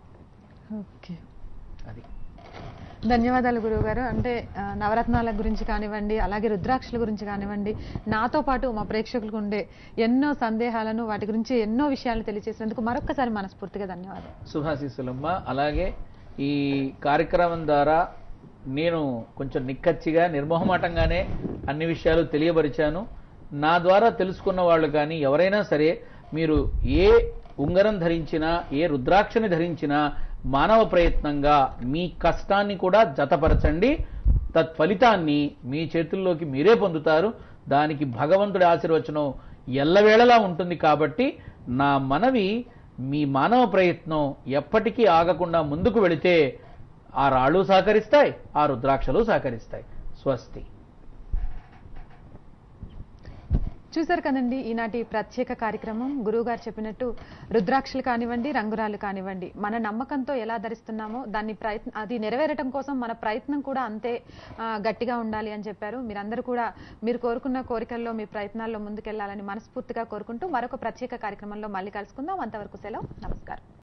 ఓకే అది ధన్యవాదాలు గురువు గారు అంటే ఆ, నవరత్నాల గురించి కానివ్వండి అలాగే రుద్రాక్షల గురించి కానివ్వండి నాతో పాటు మా ప్రేక్షకులకు ఉండే ఎన్నో సందేహాలను వాటి గురించి ఎన్నో విషయాలు తెలియజేసినందుకు మరొక్కసారి మనస్ఫూర్తిగా ధన్యవాదాలు శుభాశీస్సులమ్మ అలాగే ఈ కార్యక్రమం ద్వారా నేను కొంచెం నిక్కచ్చిగా నిర్మోహమాటంగానే అన్ని విషయాలు తెలియపరిచాను నా ద్వారా తెలుసుకున్న వాళ్ళు కానీ ఎవరైనా సరే మీరు ఏ ఉంగరం ధరించినా ఏ రుద్రాక్షని ధరించినా మానవ ప్రయత్నంగా మీ కష్టాన్ని కూడా జతపరచండి తత్ఫలితాన్ని మీ చేతుల్లోకి మీరే పొందుతారు దానికి భగవంతుడి ఆశీర్వచనం ఎల్లవేళలా ఉంటుంది కాబట్టి నా మనవి మీ మానవ ప్రయత్నం ఎప్పటికీ ఆగకుండా ముందుకు వెళితే ఆ రాళ్ళు సహకరిస్తాయి ఆ రుద్రాక్షలు సహకరిస్తాయి స్వస్తి చూశారు కదండి ఈనాటి ప్రత్యేక కార్యక్రమం గురువు గారు చెప్పినట్టు రుద్రాక్షలు కానివ్వండి రంగురాలు కానివ్వండి మన నమ్మకంతో ఎలా ధరిస్తున్నామో దాన్ని ప్రయత్న అది నెరవేరటం కోసం మన ప్రయత్నం కూడా అంతే ఆ, గట్టిగా ఉండాలి అని చెప్పారు మీరందరూ కూడా మీరు కోరుకున్న కోరికల్లో మీ ప్రయత్నాల్లో ముందుకెళ్లాలని మనస్ఫూర్తిగా కోరుకుంటూ మరొక ప్రత్యేక కార్యక్రమంలో మళ్ళీ కలుసుకుందాం అంతవరకు సెలవు నమస్కారం